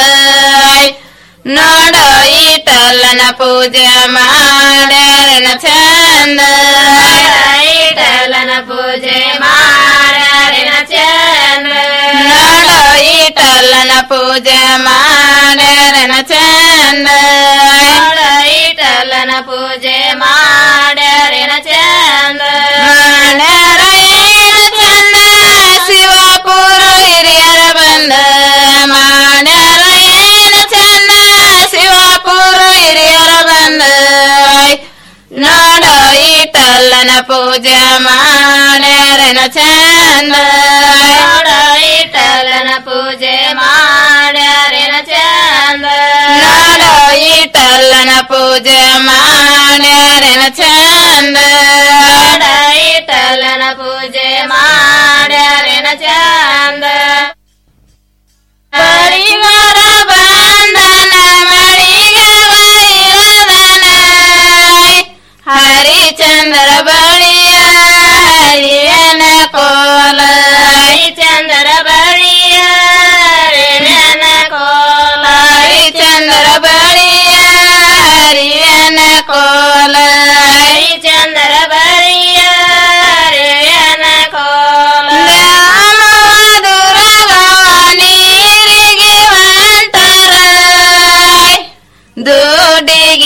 ನೋಡೋ ಈಟಲ್ಲನ ಪೂಜೆ ಮಾಡ್ಯಾರನ ಚಂದ ಈಟಲ್ಲನ ಪೂಜೆ ಮಾಡ್ಯಾರನ ಚಂದ ನೋಡೋ ಈಟಲ್ಲನ ಪೂಜೆ ಮಾಡ್ಯಾರನ ಚಂದ ನೋಡೋ ಈಟಲ್ಲನ ಪೂಜೆ ಮಾಡ್ಯಾರನ ಚಂದ ಮಾಡ್ಯಾರ ಏನ ಚಂದ ಶಿವಪುರ ಹಿರಿಯರ ಬಂದ ಮಾಡ್ಯಾರ ಏನ ಚಂದ ಶಿವಪುರ ಹಿರಿಯರ ಬಂದ ನೋಡೋ ಈಟಲ್ಲನ ಪೂಜೆ ಮಾಡ್ಯಾರನ ಚಂದ ನೋಡೋ ಈಟಲ್ಲನ ಪೂಜೆ ಮಾಡ್ಯಾರನ ಚಂದ ನೋಡೋ ಈಟಲ್ಲನ ಪೂಜೆ ಮಾಡ್ಯಾರನ ಚಂದ ನೋಡೋ ಈಟಲ್ಲನ ಪೂಜೆ ಮಾಡ್ಯಾರ ಕೋಲ ಚಂದ್ರ ಬರಿಯ ರೇಯನ ಕೋಲ ನೀರಿಗೆ ಹೊಂಟರ ದುಡ್ಡಿಗೆ